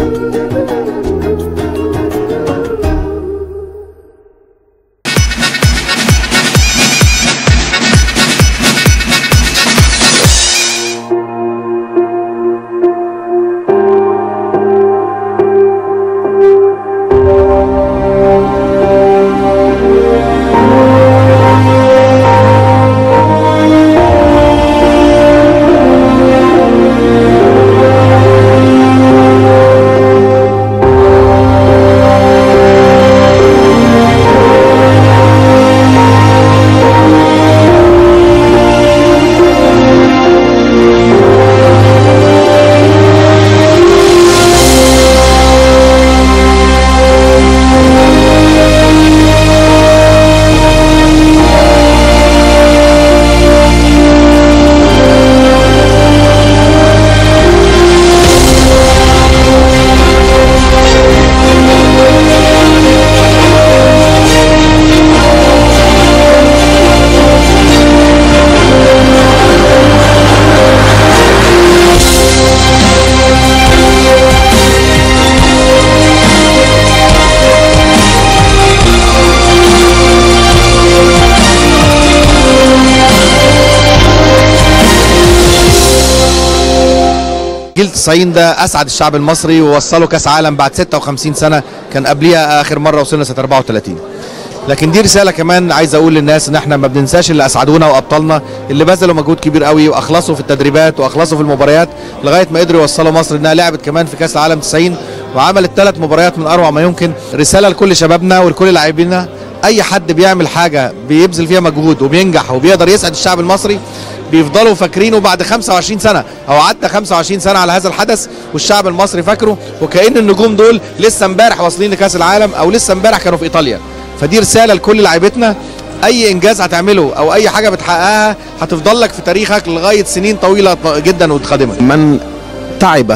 جيل 90 ده اسعد الشعب المصري ووصله كاس عالم بعد 56 سنه كان قبليها اخر مره وصلنا سنه 34 لكن دي رساله كمان عايز اقول للناس ان احنا ما بننساش اللي اسعدونا وابطالنا اللي بذلوا مجهود كبير قوي واخلصوا في التدريبات واخلصوا في المباريات لغايه ما قدروا يوصلوا مصر انها لعبت كمان في كاس العالم 90 وعملت ثلاث مباريات من اروع ما يمكن رساله لكل شبابنا ولكل لاعبينا اي حد بيعمل حاجه بيبذل فيها مجهود وبينجح وبيقدر يسعد الشعب المصري بيفضلوا فاكرينه بعد 25 سنه او عدى 25 سنه على هذا الحدث والشعب المصري فاكره وكأن النجوم دول لسه امبارح واصلين لكاس العالم او لسه امبارح كانوا في ايطاليا فدي رساله لكل لاعيبتنا اي انجاز هتعمله او اي حاجه بتحققها هتفضل لك في تاريخك لغايه سنين طويله جدا وقادمه من تعب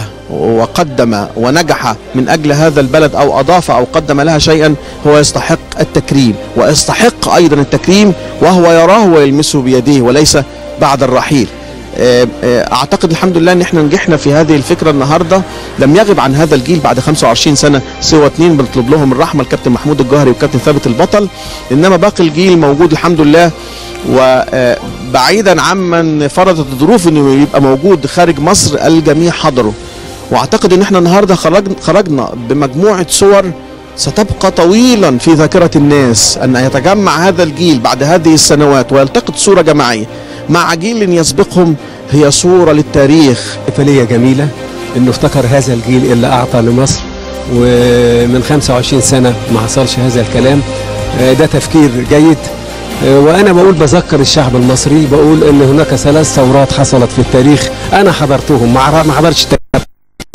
وقدم ونجح من أجل هذا البلد أو أضاف أو قدم لها شيئا هو يستحق التكريم ويستحق أيضا التكريم وهو يراه ويلمسه بيديه وليس بعد الرحيل آه، آه، اعتقد الحمد لله ان احنا نجحنا في هذه الفكره النهارده لم يغب عن هذا الجيل بعد 25 سنه سوى اثنين بنطلب لهم الرحمه الكابتن محمود الجوهري والكابتن ثابت البطل انما باقي الجيل موجود الحمد لله وبعيدا عمن فرضت الظروف انه يبقى موجود خارج مصر الجميع حضروا واعتقد ان احنا النهارده خرج خرجنا بمجموعه صور ستبقى طويلا في ذاكره الناس ان يتجمع هذا الجيل بعد هذه السنوات ويلتقط صوره جماعيه مع جيل يسبقهم هي صوره للتاريخ احتفالية جميلة انه افتكر هذا الجيل اللي اعطى لمصر ومن 25 سنة ما حصلش هذا الكلام آه، ده تفكير جيد آه، وانا بقول بذكر الشعب المصري بقول ان هناك ثلاث ثورات حصلت في التاريخ انا حضرتهم ما عر- ما حضرتش التاريخ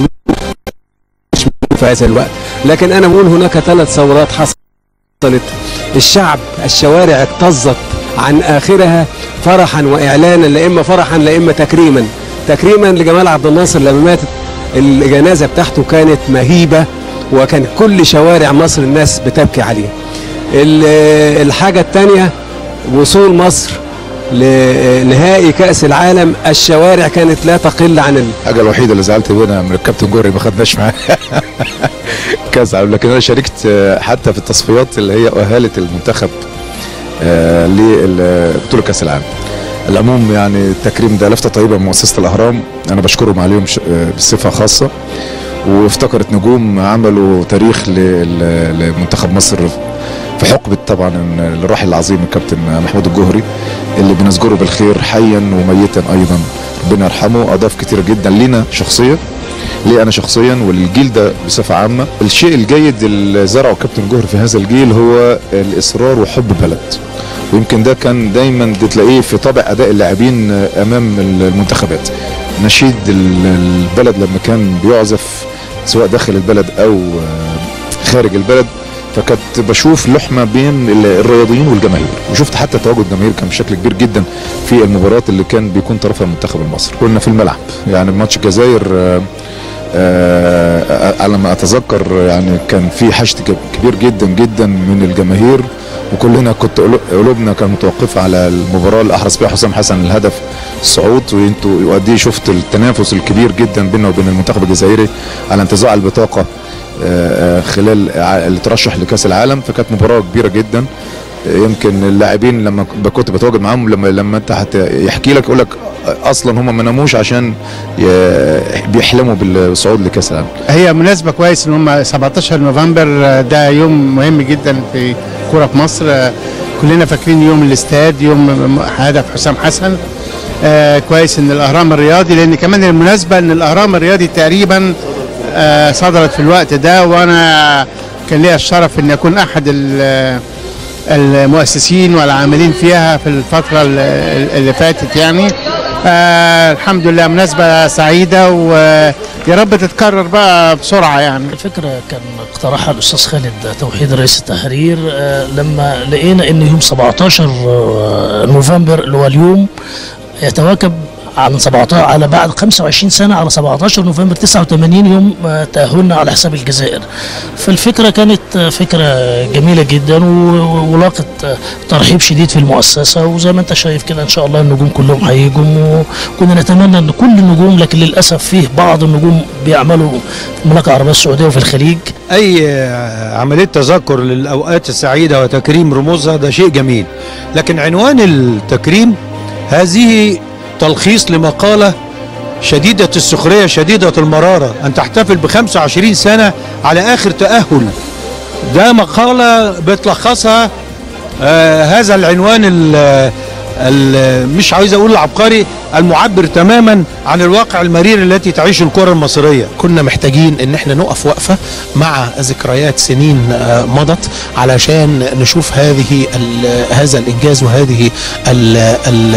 في هذا الوقت لكن انا بقول هناك ثلاث ثورات حصلت الشعب الشوارع اكتظت عن اخرها فرحا واعلانا لا اما فرحا لا اما تكريما تكريما لجمال عبد الناصر لما ماتت الجنازه بتاعته كانت مهيبه وكان كل شوارع مصر الناس بتبكي عليه ال- الحاجه الثانيه وصول مصر لنهائي كاس العالم الشوارع كانت لا تقل عن ال... الحاجه الوحيده اللي زعلت منها من الكابتن جوري ما خدناش معاه كاس عالم لكن انا شاركت آه، حتى في التصفيات اللي هي اهالت المنتخب آه، لبطوله كاس العالم العموم يعني التكريم ده لفته طيبه من مؤسسه الاهرام انا بشكرهم عليهم ش- آه، بصفه خاصه وافتكرت نجوم عملوا تاريخ لل- لمنتخب مصر في حقبه طبعا الراحل العظيم الكابتن محمود الجوهري اللي بنذكره بالخير حيا وميتا ايضا ربنا يرحمه اضاف كتير جدا لينا شخصيا لي انا شخصيا وللجيل ده بصفه عامه الشيء الجيد اللي زرعه كابتن جوهري في هذا الجيل هو الاصرار وحب البلد ويمكن ده كان دايما تلاقيه في طابع اداء اللاعبين امام المنتخبات نشيد ال- البلد لما كان بيعزف سواء داخل البلد او خارج البلد فكنت بشوف لحمه بين ال- الرياضيين والجماهير وشفت حتى تواجد الجماهير كان بشكل كبير جدا في المباريات اللي كان بيكون طرفها المنتخب المصري كنا في الملعب يعني ماتش الجزائر آه، آه، على ما اتذكر يعني كان في حشد ك- كبير جدا جدا من الجماهير وكلنا كنت قلو- قلوبنا كانت متوقفه على المباراه اللي احرز فيها حسام حسن الهدف الصعود وانتوا وقد ايه شفت التنافس الكبير جدا بيننا وبين المنتخب الجزائري على انتزاع البطاقه آه، آه، خلال ع- الترشح لكاس العالم فكانت مباراه كبيره جدا آه، يمكن اللاعبين لما ك- كنت بتواجد معاهم لما لما انت هت- يحكي لك يقول لك اصلا هم ما ناموش عشان ي- بيحلموا بالصعود لكاس العالم هي مناسبة كويس ان هم 17 نوفمبر آه، ده يوم مهم جدا في كرة في مصر آه، كلنا فاكرين يوم الاستاد يوم م- هدف حسام حسن آه كويس ان الاهرام الرياضي لان كمان المناسبة ان الاهرام الرياضي تقريبا آه صدرت في الوقت ده وانا كان ليا الشرف ان اكون احد ال- المؤسسين والعاملين فيها في الفترة ال- اللي فاتت يعني آه الحمد لله مناسبة سعيدة ويا رب تتكرر بقى بسرعة يعني الفكرة كان اقترحها الأستاذ خالد توحيد رئيس التحرير آه، لما لقينا إن يوم 17 آه، نوفمبر اللي هو اليوم يتواكب عن 17 على بعد 25 سنة على 17 نوفمبر 89 يوم آه، تأهلنا على حساب الجزائر فالفكرة كانت آه، فكرة جميلة جدا و- ولاقت آه، ترحيب شديد في المؤسسة وزي ما انت شايف كده ان شاء الله النجوم كلهم هيجوا وكنا نتمنى ان كل النجوم لكن للأسف فيه بعض النجوم بيعملوا في المملكة العربية السعودية وفي الخليج اي عمليه تذكر للاوقات السعيده وتكريم رموزها ده شيء جميل لكن عنوان التكريم هذه تلخيص لمقاله شديده السخريه شديده المراره ان تحتفل ب 25 سنه على اخر تاهل ده مقاله بتلخصها آه هذا العنوان ال ال- مش عايز اقول العبقري المعبر تماما عن الواقع المرير التي تعيشه الكره المصريه كنا محتاجين ان احنا نقف وقفه مع ذكريات سنين آه، مضت علشان نشوف هذه ال- هذا الانجاز وهذه ال ال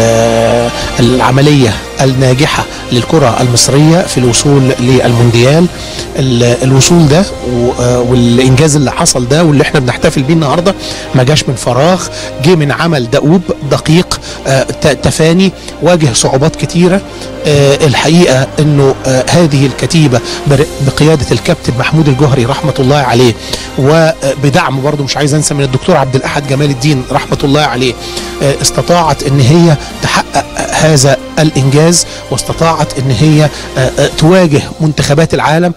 العمليه الناجحه للكره المصريه في الوصول للمونديال ال- الوصول ده و- آه، والانجاز اللي حصل ده واللي احنا بنحتفل بيه النهارده ما جاش من فراغ جه من عمل دؤوب دقيق آه، ت- تفاني واجه صعوبات كتيره آه، الحقيقه انه آه، هذه الكتيبه بر- بقياده الكابتن محمود الجوهري رحمه الله عليه وبدعم برضه مش عايز انسى من الدكتور عبد الاحد جمال الدين رحمه الله عليه آه، استطاعت ان هي تحقق هذا الانجاز واستطاعت ان هي آه، آه، تواجه منتخبات العالم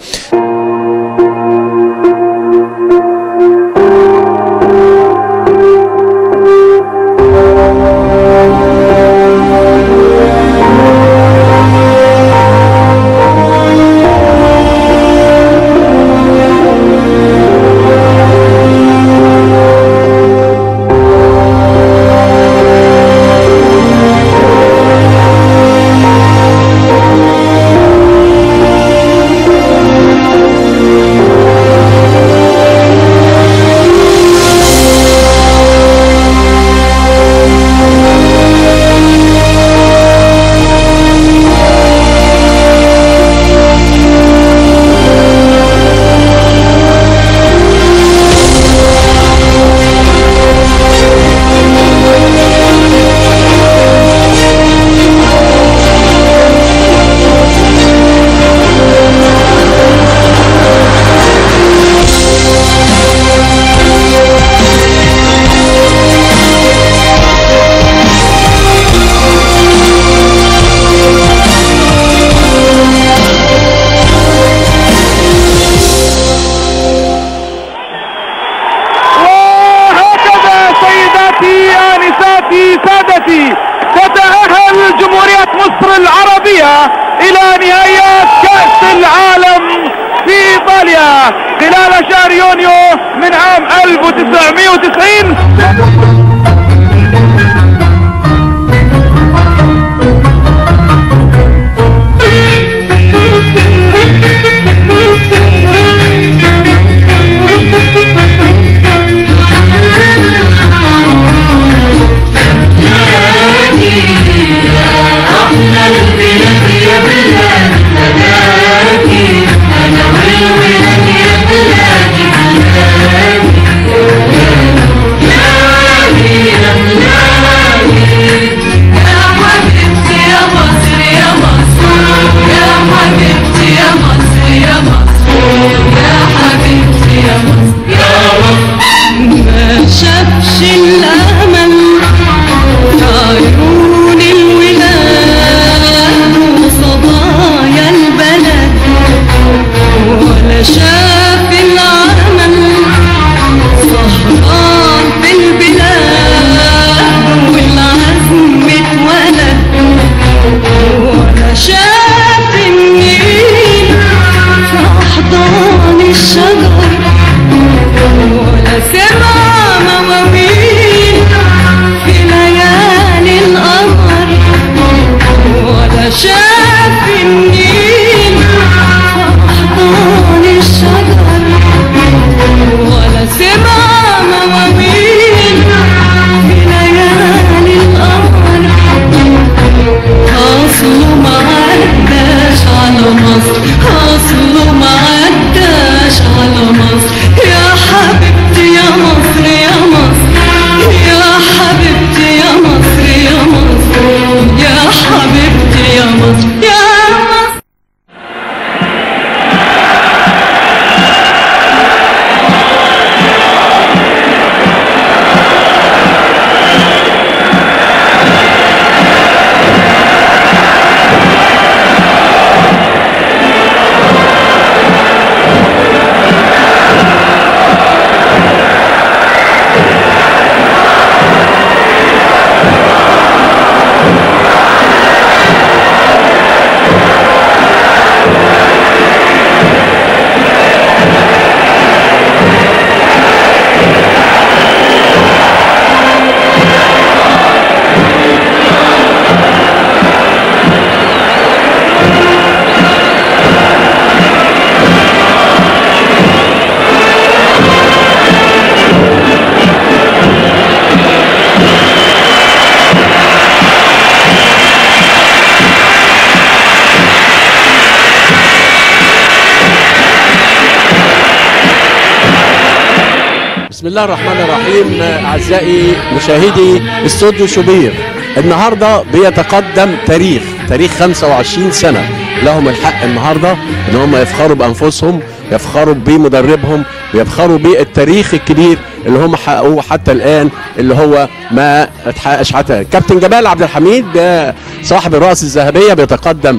وهكذا سيداتي آنساتي سادتي تتأهل جمهورية مصر العربية إلى نهائيات كأس العالم في إيطاليا خلال شهر يونيو من عام 1990 يا عاش الأمل عيون الولاد وصبايا البلد ولا شاف العمل سهران في البلاد والعزم اتولد ولا شاف النيل في أحضان الشجر ولا سمع مواويل في ليالي القمر ولا شاف النيل في أحضان الشجر ولا سمع مواويل في ليالي القمر أصله ما عداش على مصر أصله ما عداش على مصر يا حبيبتي يا مصر يا مصر يا حبيبتي يا مصر يا مصر يا حبيبتي يا مصر يا مصر بسم الله الرحمن الرحيم اعزائي مشاهدي استوديو شوبير النهارده بيتقدم تاريخ تاريخ 25 سنه لهم الحق النهارده ان هم يفخروا بانفسهم يفخروا بمدربهم ويفخروا بالتاريخ الكبير اللي هم حققوه حتى الان اللي هو ما اتحققش حتى كابتن جمال عبد الحميد ده صاحب الراس الذهبيه بيتقدم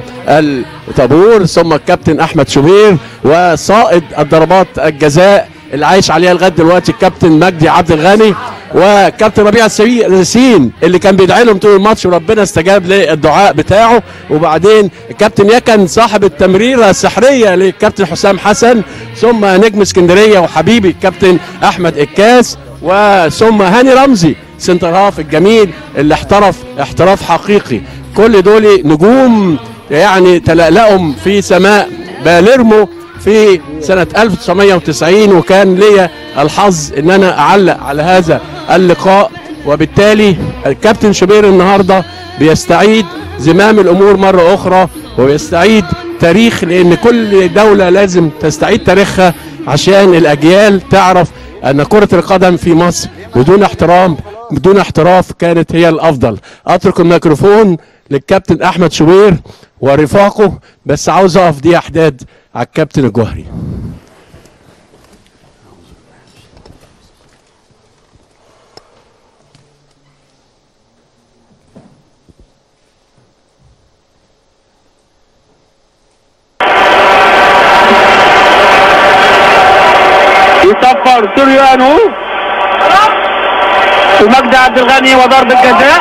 الطابور ثم الكابتن احمد شوبير وصائد الضربات الجزاء اللي عايش عليها لغايه دلوقتي الكابتن مجدي عبد الغني وكابتن ربيع السوي- ياسين اللي كان بيدعي لهم طول الماتش وربنا استجاب للدعاء بتاعه وبعدين الكابتن يكن صاحب التمريره السحريه للكابتن حسام حسن ثم نجم اسكندريه وحبيبي الكابتن احمد الكاس وثم هاني رمزي سنتر هاف الجميل اللي احترف احتراف حقيقي كل دول نجوم يعني تلألأهم في سماء باليرمو في سنة 1990 وكان ليا الحظ ان انا اعلق على هذا اللقاء وبالتالي الكابتن شوبير النهارده بيستعيد زمام الامور مرة اخرى ويستعيد تاريخ لان كل دولة لازم تستعيد تاريخها عشان الاجيال تعرف ان كرة القدم في مصر بدون احترام بدون احتراف كانت هي الافضل اترك الميكروفون للكابتن احمد شوبير ورفاقه بس عاوز اقف دي احداد على الكابتن الجوهري يصفر سوريانو ومجدي عبد الغني وضرب الجزاء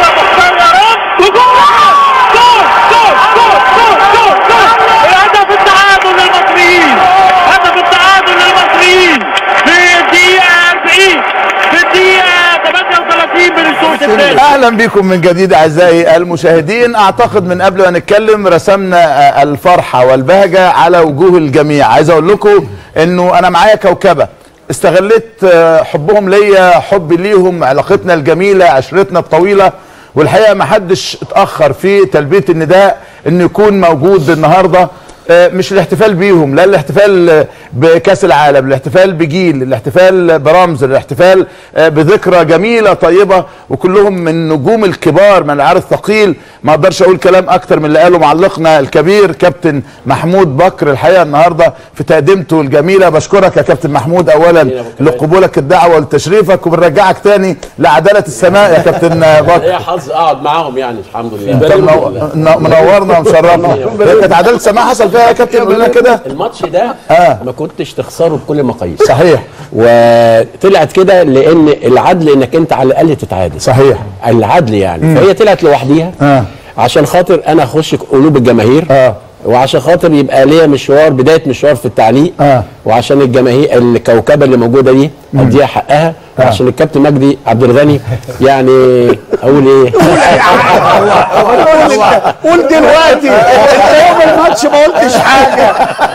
هدف التعادل للمصريين هدف التعادل للمصريين في الدقيقة 40 في الدقيقة 38 من الشوط الثاني اهلا بكم من جديد اعزائي المشاهدين اعتقد من قبل ما نتكلم رسمنا آه، الفرحه والبهجه على وجوه الجميع عايز اقول لكم انه انا معايا كوكبه استغلت آه، حبهم ليا حبي ليهم علاقتنا الجميله عشرتنا الطويله والحقيقه ما حدش اتاخر في تلبيه النداء انه يكون موجود النهارده آه، مش الاحتفال بيهم لا الاحتفال آه، بكاس العالم الاحتفال بجيل الاحتفال برمز الاحتفال آه، بذكرى جميله طيبه وكلهم من نجوم الكبار من العيار الثقيل ما اقدرش اقول كلام اكتر من اللي قاله معلقنا الكبير كابتن محمود بكر الحقيقه النهارده في تقدمته الجميله بشكرك يا كابتن محمود اولا لقبولك الدعوه ولتشريفك وبنرجعك تاني لعداله السماء يا كابتن بكر هي حظ اقعد معاهم يعني الحمد لله انت منو- ن- منورنا ومشرفنا هي كانت عداله السماء حصل فيها يا كابتن قول لنا كده الماتش ده آه. ما كنتش تخسره بكل مقاييس صحيح وطلعت كده لان العدل انك انت على الاقل تتعادل صحيح العدل يعني فهي طلعت لوحديها آه. عشان خاطر انا اخش قلوب الجماهير آه. وعشان خاطر يبقى ليا مشوار بدايه مشوار في التعليق آه. وعشان الجماهير الكوكبه اللي موجوده دي اديها حقها وعشان الكابتن مجدي عبد الغني يعني اقول ايه قول دلوقتي انت يوم الماتش ما قلتش حاجه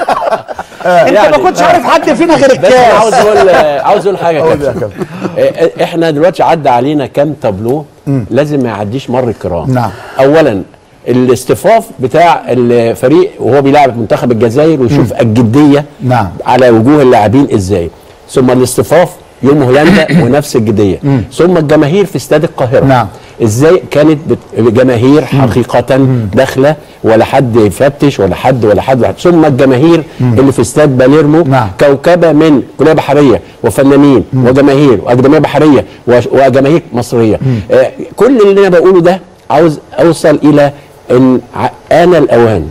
انت ما كنتش عارف حد فينا غير بس أنا عاوز الكاس اقول عاوز اقول حاجه يا قول يا كابتن إيه، احنا دلوقتي عدى علينا كام تابلو لازم ما يعديش مر الكرام نعم. اولا الاصطفاف بتاع الفريق وهو بيلعب منتخب الجزائر ويشوف الجديه نعم. على وجوه اللاعبين ازاي ثم الاصطفاف يوم هولندا ونفس الجديه ثم الجماهير في استاد القاهره نعم. ازاي كانت بت- الجماهير حقيقه داخله ولا حد يفتش ولا حد ولا حد, ولا حد. ثم الجماهير اللي في استاد باليرمو نعم. كوكبه من كليه بحريه وفنانين وجماهير واكاديميه بحريه وش- وجماهير مصريه آه كل اللي انا بقوله ده عاوز اوصل الى ان ع- آن الاوان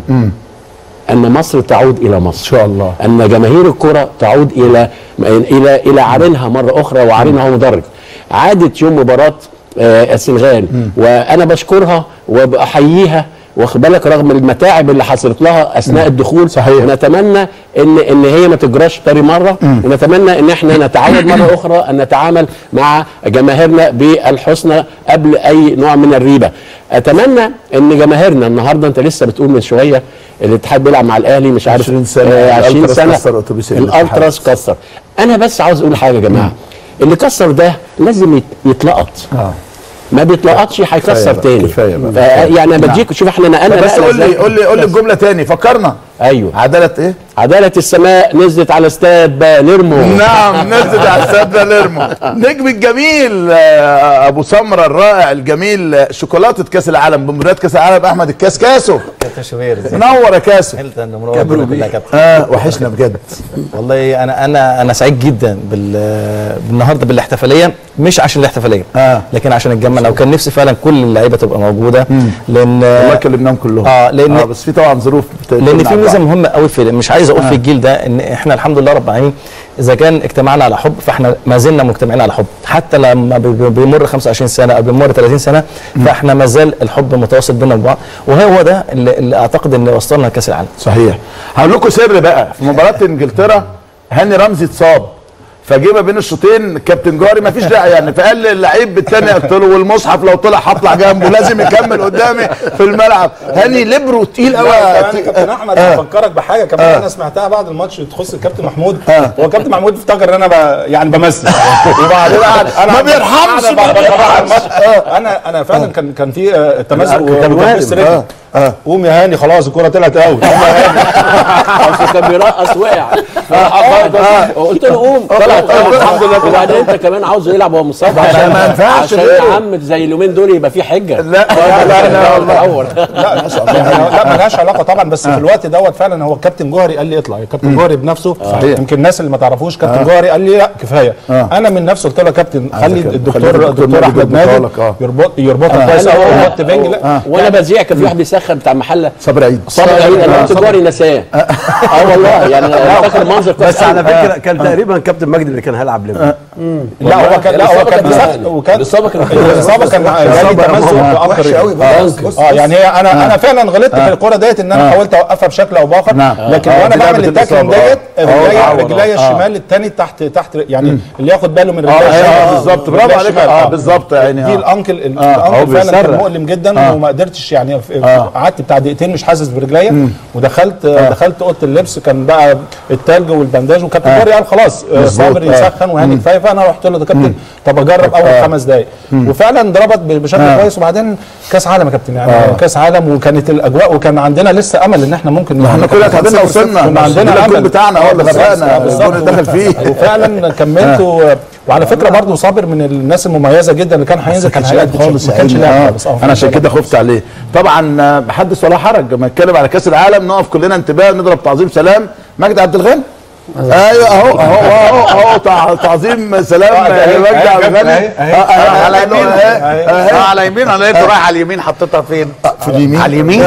ان مصر تعود الى مصر ان شاء الله. ان جماهير الكره تعود الى الى الى عرينها مره اخرى وعرينها هو مدرج عادت يوم مباراه آه، السنغال وانا بشكرها وبحييها واخد بالك رغم المتاعب اللي حصلت لها اثناء الدخول صحيح. ونتمنى ان ان هي ما تجراش تاني مره ونتمنى ان احنا نتعود مره اخرى ان نتعامل مع جماهيرنا بالحسنى قبل اي نوع من الريبه اتمنى ان جماهيرنا النهارده انت لسه بتقول من شويه الاتحاد بيلعب مع الاهلي مش عارف 20 سنة. آه 20 الألتراس سنه كسر أتوبيس الاتحاد. الالتراس كسر انا بس عاوز اقول حاجه يا جماعه اللي كسر ده لازم يت- يتلقط اه ما بيتلقطش كفاية هيكسر بقى، تاني كفاية بقى. ف- يعني انا بديك شوف احنا نقلنا بس نقلة قول لي إزاي. قول لي قول لي الجمله تاني فكرنا ايوه عداله ايه عداله السماء نزلت على استاد باليرمو نعم نزل على استاد باليرمو نجم الجميل آه، ابو سمره الرائع الجميل آه، شوكولاته كاس العالم بمباريات كاس العالم احمد الكاس كاسو كابتن شوبير ازيك؟ منور يا كاسو انت منور كلنا يا كابتن اه وحشنا بجد والله انا انا انا سعيد جدا بال بالنهارده بالاحتفاليه مش عشان الاحتفاليه آه. لكن عشان الجمع وكان نفسي فعلا كل اللعيبه تبقى موجوده لان والله كلمناهم كلهم اه لان اه بس في طبعا ظروف بت- لان تمنع في ميزه بعض. مهمه قوي في مش عايز اقول آه. في الجيل ده ان احنا الحمد لله رب العالمين اذا كان اجتمعنا على حب فاحنا ما زلنا مجتمعين على حب حتى لما بي- بي- بيمر 25 سنه او بيمر 30 سنه فاحنا ما زال الحب متواصل بيننا وبين بعض وهو ده اللي, اللي اعتقد ان وصلنا لكاس العالم صحيح هقول لكم سر بقى في مباراه انجلترا هاني رمزي اتصاب فجه ما بين الشوطين كابتن جاري ما فيش داعي يعني فقال للعيب التاني قلت له والمصحف لو طلع هطلع جنبه لازم يكمل قدامي في الملعب هاني ليبرو تقيل قوي كمان كابتن احمد آه. هفكرك بحاجه كمان آه. انا سمعتها بعد الماتش تخص الكابتن محمود آه. هو كابتن محمود افتكر ان انا ب... يعني بمثل وبعدين قعد انا ما بيرحمش أنا بعد ما طلع الماتش انا انا فعلا كان كان في آه، تماسك كان وكان وارد. بس آه. رجل اه قوم يا هاني خلاص الكوره طلعت اوت قوم يا هاني اصل كان بيرقص وقع قلت له قوم طلع الحمد لله وبعدين انت كمان عاوزه يلعب وهو مصاب عشان ما ينفعش عشان غيره. يا عم زي اليومين دول يبقى في حجه لا لا لا لا والله لا ما شاء الله لا ملهاش علاقه طبعا بس في الوقت دوت فعلا هو الكابتن جوهري قال لي اطلع الكابتن جوهري بنفسه صحيح. يمكن الناس اللي ما تعرفوش كابتن جوهري قال لي لا كفايه آه. انا من نفسي قلت له يا كابتن خلي خلي الدكتور الدكتور الدكتور ماجد احمد يربطها ماجد لك، آه. يربط يربطها كويس قوي ويحط بنج لا وانا بذيع كان في واحد بيسخن بتاع محله صبري عيد صبري عيد انا قلت جاري نساه اه والله يعني انا فاكر المنظر كويس بس على أوي. فكره كان تقريبا كابتن مجدي اللي كان هيلعب ليفربول لا هو كان لا هو كان بيسخن وكان الاصابه كانت الاصابه كان جالي تمزق في اخر وحش قوي اه يعني هي انا انا فعلا غلطت في الكوره ديت ان انا حاولت اوقفها بشكل او باخر نعم. لكن آه، وانا دي بعمل لعبة التاكلينج الإصابة. ديت آه. رجليا تعود. رجليا آه. الشمال الثاني تحت تحت يعني اللي ياخد باله من اه رجليا ايوه الشمال. بالظبط برافو رجليا عليك الشمال. اه بالظبط يعني دي آه. الانكل ال- آه، هو الانكل فعلا كان بيصرخ. مؤلم جدا آه. وما قدرتش يعني في- آه. قعدت بتاع دقيقتين مش حاسس برجليا ودخلت دخلت اوضه اللبس كان بقى التلج والبنداج وكابتن آه. جوري قال خلاص آه، مظبوط. صابر آه. يسخن وهاني كفايه فانا رحت له ده كابتن طب اجرب اول آه. خمس دقائق وفعلا ضربت ب- بشكل آه. كويس وبعدين كاس عالم يا كابتن يعني آه. كاس عالم وكانت الاجواء وكان عندنا لسه امل ان احنا ممكن احنا كلنا تعبنا وصلنا كنا عندنا الجول امل بتاعنا هو اللي بالظبط. غرقنا بالظبط. الجول اللي دخل فيه وفعلا كملت و... وعلى فكره برضه صابر من الناس المميزه جدا اللي كان هينزل كان هيلعب خالص ما كانش يا لاعب عيني. خالص آه. انا عشان كده خفت عليه طبعا آه، حدث ولا حرج لما نتكلم على كاس العالم نقف كلنا انتباه نضرب تعظيم سلام مجدي عبد الغني ايوه اهو اهو اهو اهو تع- تعظيم سلام آه، ده أهي، مجدي أهي عبد جبنا الغني أهي، أهي. آه، آه، على آه، يمين آه، آه، اه على يمين انا لقيته رايح على اليمين حطيتها فين؟ في اليمين على اليمين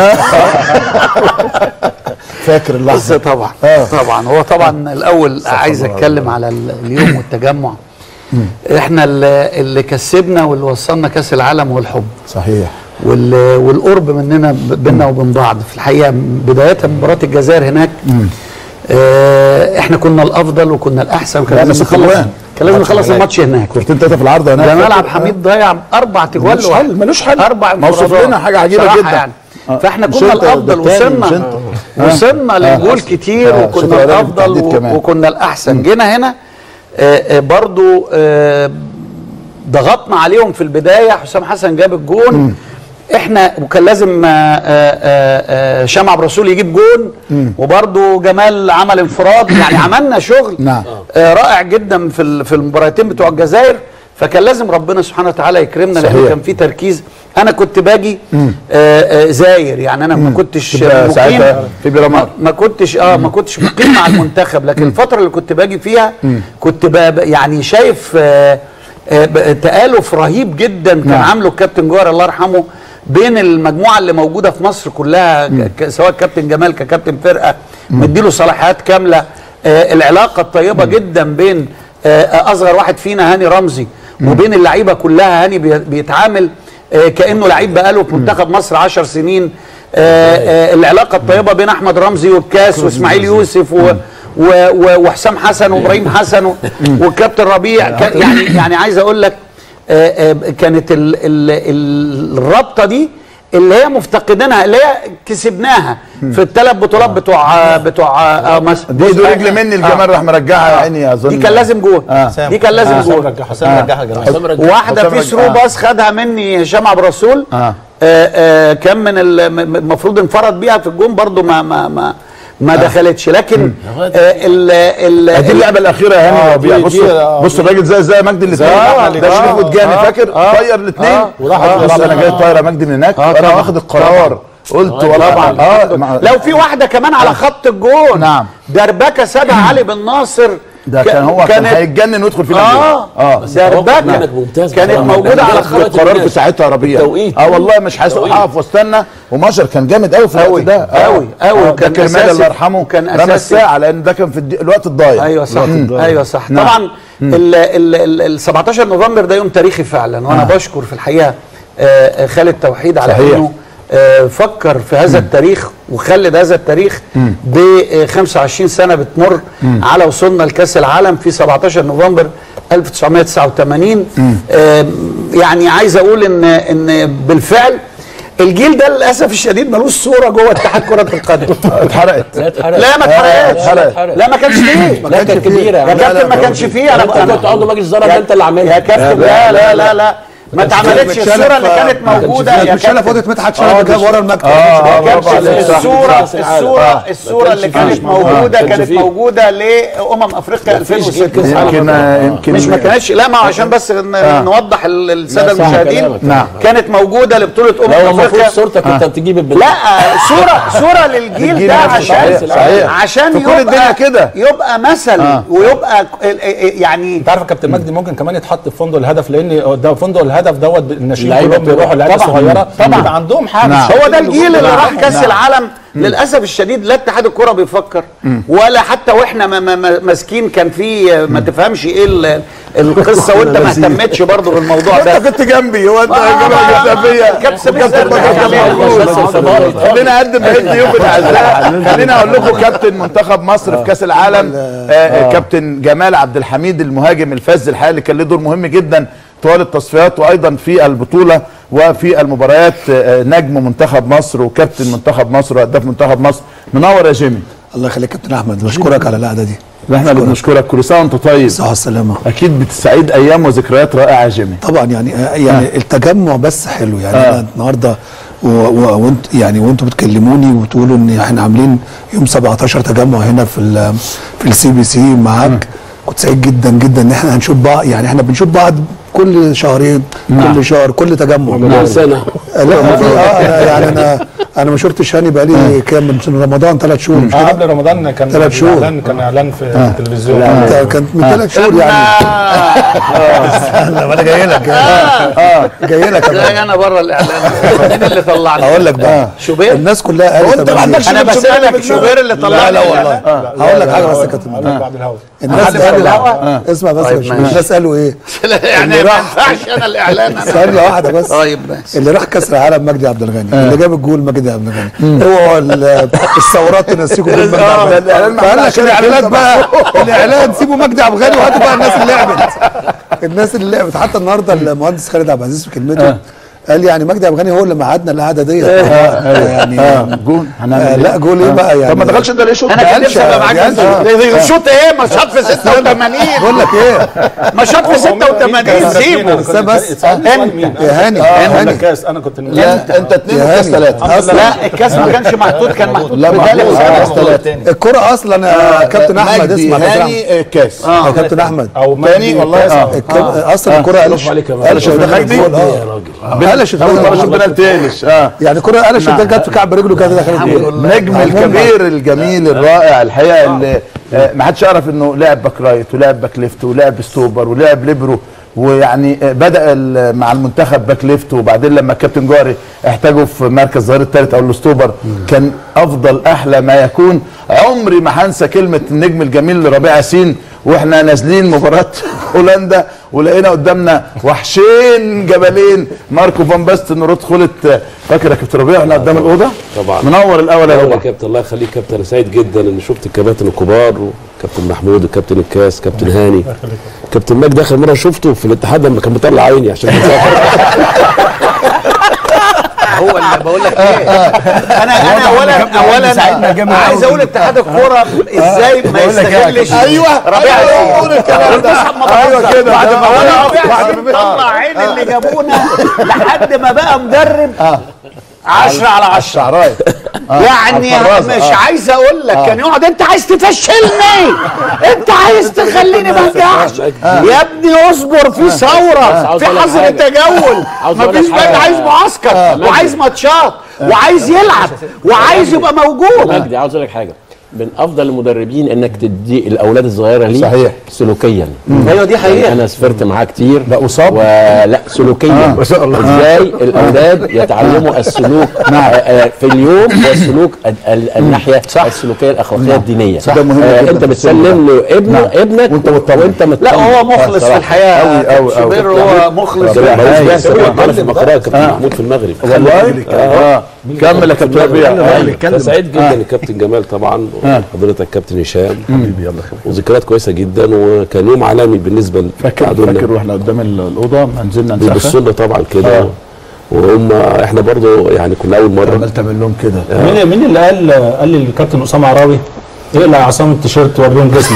فاكر بس اللحظه طبعا آه. طبعا هو طبعا الاول عايز اتكلم على ال- اليوم والتجمع احنا اللي, اللي كسبنا واللي وصلنا كاس العالم هو الحب صحيح وال- والقرب مننا ب- بينا وبين بعض في الحقيقه بدايه مباراه الجزائر هناك آه احنا كنا الافضل وكنا الاحسن وكان لا، لازم بس نخلص كوان. كان لازم ماتش نخلص هناك. الماتش هناك كورتين ثلاثه في العارضه هناك ده ملعب فاكر؟ حميد ضيع اربع تجوال ملوش لوحده. حل، ملوش حل. اربع موصف انفرادات. لنا حاجة عجيبة صراحة جدا. يعني. آه. فاحنا مش كنا أنت، ده الافضل التاني، مش وصلنا أنت. آه. وصلنا آه. لجول كتير آه، وكنا الشوط الأولاني الافضل بالتحديد و- كمان. وكنا الاحسن جينا هنا آه، آه، برضو آه، ضغطنا عليهم في البدايه حسام حسن جاب الجون احنا وكان لازم آه، آه، آه، آه، شمع عبد الرسول يجيب جون وبرضو جمال عمل انفراد يعني عملنا شغل نعم. آه، رائع جدا في ال- في المباراتين بتوع الجزائر فكان لازم ربنا سبحانه وتعالى يكرمنا لانه صحيح. كان في تركيز انا كنت باجي آه، آه، زاير يعني انا ما كنتش تبقى مقيم ساعتها في بيراميد. ما- ما كنتش اه ما كنتش مقيم مع المنتخب لكن الفتره اللي كنت باجي فيها كنت ب- ب- يعني شايف آه، آه، ب- تآلف رهيب جدا كان نعم. عامله الكابتن جوهر الله يرحمه بين المجموعه اللي موجوده في مصر كلها ك- ك- سواء كابتن جمال ككابتن فرقه مديله صلاحيات كامله آه، العلاقه الطيبه جدا بين آه، اصغر واحد فينا هاني رمزي وبين اللعيبه كلها هاني بي- بيتعامل آه، كانه لعيب بقاله في منتخب مصر 10 سنين آه، آه، العلاقه الطيبه بين احمد رمزي والكاس واسماعيل يوسف و و و وحسام حسن وابراهيم حسن و- والكابتن ربيع كان يعني يعني عايز اقول لك آه، آه، كانت ال ال ال الرابطه دي اللي هي مفتقدينها اللي هي كسبناها في الثلاث بطولات بتوع آه، بتوع آه، مصر دي دي رجل مني الجمال راح مرجعها يا عيني اظن دي كان لازم جول آه. دي كان لازم آه. جول حسام رجعها جمال. واحده حسام في رجع- ثرو آه. باص خدها مني هشام عبد الرسول اه آه، آه، كان من ال- م- م- المفروض انفرد بيها في الجون برضو ما ما ما ما دخلتش لكن آه، ال ال دي اللعبه الاخيره يا هاني آه، ربيع دي- بص دي- آه، بص الراجل زي زي مجدي الاثنين آه، ده آه، شريف ودجاني آه، فاكر آه، طير الاثنين آه، وراح بص يلعب. انا جاي طايره مجدي من هناك آه، وانا طبعا. واخد القرار قلت والله طبعا اه مع- لو في واحده كمان على خط الجون نعم. دربكه سابها علي بن ناصر ده ك- كان هو كان كانت- هيتجنن ويدخل فينا اه اه دربكه كانت ممتازة كانت بصراحة. موجوده على خد خط القرار في ساعتها يا ربيع التوقيت. اه والله مش حاسس اقف واستنى ومشر كان جامد قوي في الوقت أوي، ده آه. أوي، أوي، آه، وكان ده كرمال أساسي. الله يرحمه وكان رمى أساسي. الساعه لان ده كان في الدي- الوقت الضايع ايوه صح مم. ايوه صح نعم. طبعا ال ال ال ال 17 نوفمبر ده يوم تاريخي فعلا وانا آه. بشكر في الحقيقه آه، آه، خالد توحيد على صحيح. انه آه، فكر في هذا التاريخ وخلد هذا التاريخ ب 25 سنه بتمر على وصولنا لكاس العالم في 17 نوفمبر 1989 آه، يعني عايز اقول ان ان بالفعل الجيل ده للاسف الشديد ملوش صوره جوه اتحاد كره القدم اتحرقت لا ما اتحرقتش اتحرقت. لا ما كانش فيه لا كانت كبيره يا كابتن ما كانش فيه انا انت كنت عضو مجلس اداره يا- انت اللي عاملها يا كابتن لا لا لا لا ما اتعملتش الصوره اللي كانت موجوده يا متشالة كابتن فوضى مدحت شلبي جاب ورا المكتب يا برافو عليك. كابتن صح، الصوره صح. الصوره آه. الصوره اللي كانش كانت فيه. موجوده آه. كانش كانت فيه. موجوده لامم افريقيا 2006 يمكن يمكن مش ما كانتش لا ما هو عشان بس ن- آه. نوضح ال- الساده لا، صح المشاهدين كلامك. نعم. كانت موجوده لبطوله امم لا هو المفروض افريقيا صورتك انت بتجيب البنت لا صوره صوره للجيل الجيل ده نفسه، عشان صحيح، صحيح. عشان في كل يبقى الدنيا كده. يبقى مثل آه. ويبقى ك- ال- يعني انت عارف يا كابتن مجدي ممكن كمان يتحط في فندق الهدف لان ده فندق الهدف دوت الناشئين اللعيبة كلهم بيروحوا اللعيبه طبعا. الصغيره طبعا. يبقى عندهم حافز نعم. هو ده الجيل اللي نعم. راح كاس نعم. العالم للاسف الشديد لا اتحاد الكره بيفكر ولا حتى واحنا ما- ما- ما- ماسكين كان في ما تفهمش ايه ال- القصه وانت ما اهتمتش برضه بالموضوع ده انت كنت جنبي هو انت آه، جنبي آه، جبت فيا كابتن سمير وكابتن زرع بكر كان كمان. موجود. بس الفضائي. خلينا اقدم بقيه ضيوف الاعزاء خلينا اقول لكم كابتن منتخب مصر في كاس العالم آه، كابتن جمال عبد الحميد المهاجم الفذ الحقيقه اللي كان له دور مهم جدا طوال التصفيات وايضا في البطوله وفي المباريات آه، نجم منتخب مصر وكابتن منتخب مصر وهداف منتخب مصر منور يا جيمي الله يخليك كابتن احمد بشكرك على القعده دي احنا اللي بنشكرك كل سنه وانت طيب صحه والسلامه اكيد بتستعيد ايام وذكريات رائعه يا جيمي طبعا يعني يعني آه. التجمع بس حلو يعني آه. انا النهارده و- و- وانت يعني وانتوا بتكلموني وتقولوا ان احنا عاملين يوم 17 تجمع هنا في ال في السي بي سي معاك كنت سعيد جدا جدا ان احنا هنشوف بعض يعني احنا بنشوف بعض كل شهرين نعم. كل شهر كل تجمع رمضان سنة. لا ما في اه أنا يعني انا انا ما شفتش هاني بقالي كام من رمضان ثلاث شهور مش آه، كده؟ قبل رمضان كان ثلاث شهور. اعلان كان اعلان في آه. التلفزيون لا، كانت من ثلاث شهور يعني لا ما انا جاي لك اه جاي لك يا لا انا بره الاعلان مين اللي طلعني هقول لك بقى شوبير الناس كلها قالت وانت ما عندكش انا غير شوبير بسالك في شوبير اللي طلعني لا لا والله آه. هقول لك حاجه بس يا كابتن قال لك بعد الهوا الناس بعد قالوا الهوا؟ اسمع بس يا طيب باشا. ماشي. الناس قالوا ايه يعني اللي ما راح- ينفعش انا الاعلان انا ثانيه واحده بس طيب ماشي اللي راح كاس العالم مجدي عبد الغني اللي جاب الجول مجدي عبد الغني اوعوا ال- الثورات تنسيكم جول مجدي عبد الغني فقال لك الاعلانات بقى الاعلان سيبوا مجدي عبد الغني وهاتوا بقى الناس اللي لعبت الناس اللي لعبت حتى النهارده المهندس خالد عبد العزيز في كلمته قال يعني مجدي عبد الغني هو اللي معادنا القعده ديت يعني جول آه، لا جول ايه بقى يعني طب ما دخلش انت ليه شوط انا كان قالش- نفسي ابقى معاك قالش- في الشوط. شوط ايه ما شاط في 86 بقول لك ايه ما شاط في 86 سيبه بس بس يا هاني اه يا انا هاني كاس انا كنت لا انت اتنين يا وكاس هاني. ثلاثه أصلاً- لا الكاس ما كانش محطوط كان محطوط لا بدالي محطوط. وسام. كاس ثلاثه الكرة اصلا يا كابتن احمد مجدي اسمع كابتن احمد هاني آه، كاس يا كابتن احمد او تاني والله اه الك- اصلا الكرة قلش عليك يا قلش راجل. ودخل مجدي؟ جول اه قلش اول مره اشوف ودخل جول. بنالتي قلش اه يعني الكرة قلش ده جت في كعب رجله كده دخلت جول نجم الكبير الجميل الرائع الحقيقه اللي آه، ما حدش يعرف انه لعب باك رايت ولعب باك ليفت ولعب ستوبر ولعب ليبرو ويعني آه، بدا ال- مع المنتخب باك ليفت وبعدين لما الكابتن جوهري احتاجه في مركز ظهير الثالث او الستوبر كان افضل احلى ما يكون عمري ما هنسى كلمه النجم الجميل ربيع ياسين واحنا نازلين مباراه هولندا ولقينا قدامنا وحشين جبلين ماركو فان باستن ورود خلت فاكر يا كابتن ربيع احنا قدام الاوضه طبعا منور الاول يا يا ربيع كابتن الله يخليك كابتن انا سعيد جدا ان شفت الكباتن الكبار وكابتن محمود وكابتن الكاس كابتن هاني كابتن مجدي اخر مره شفته في الاتحاد لما كان مطلع عيني عشان مسافر هو اللي بقول لك ايه انا انا اولا اولا عايز اقول اتحاد الكوره ازاي ما يستغلش ايوه ربيع أيوة، قول الكلام ده. ايوه كده بعد ما آه، هو ربيع بعد ياسين ما- طلع عين اللي جابونا لحد ما بقى مدرب 10 على 10 شعرايه يعني على الفرازة، مش آه. عايز اقول لك كان يقعد انت عايز تفشلني انت عايز تخليني ما انجحش يا ابني اصبر في ثوره عاوز في أقول لك حظر حاجة. تجول عاوز أقول لك مفيش بقى حاجة. عايز معسكر وعايز ماتشات وعايز يلعب وعايز يبقى موجود مجدي عاوز اقول لك حاجه من افضل المدربين انك تدي الاولاد الصغيره ليه صحيح. سلوكيا ايوه دي حقيقه انا سافرت معاه كتير لا اصاب ولا سلوكيا ما شاء الله. ازاي الاولاد يتعلموا السلوك نعم. آه، آه، في اليوم والسلوك ال- ال- الناحيه السلوكيه الاخلاقيه الدينيه ده مهم آه، جدا انت في السن بتسلم له ابنه نعم. ابنك وأنت مطمن. وانت مطمن لا هو مخلص في الحياه أوي، أوي، أوي. شوبير هو مخلص في ده الحياه ملوش بس انا في المقرأة كابتن محمود في المغرب والله اه كمل يا كابتن ربيع انا سعيد جدا الكابتن جمال طبعا وحضرتك كابتن هشام حبيبي يلا وذكريات كويسه جدا وكان يوم عالمي بالنسبه فاكر لتعادلنا. فاكر واحنا قدام ال- الاوضه ما نزلنا بيبصوا نسخن لنا طبعا كده آه. وهم احنا برضو يعني كنا اول مره عمال تعمل لهم كده مين مين اللي قال قال لي الكابتن اسامه عراوي اقلع عصام التيشيرت وريهم جسمك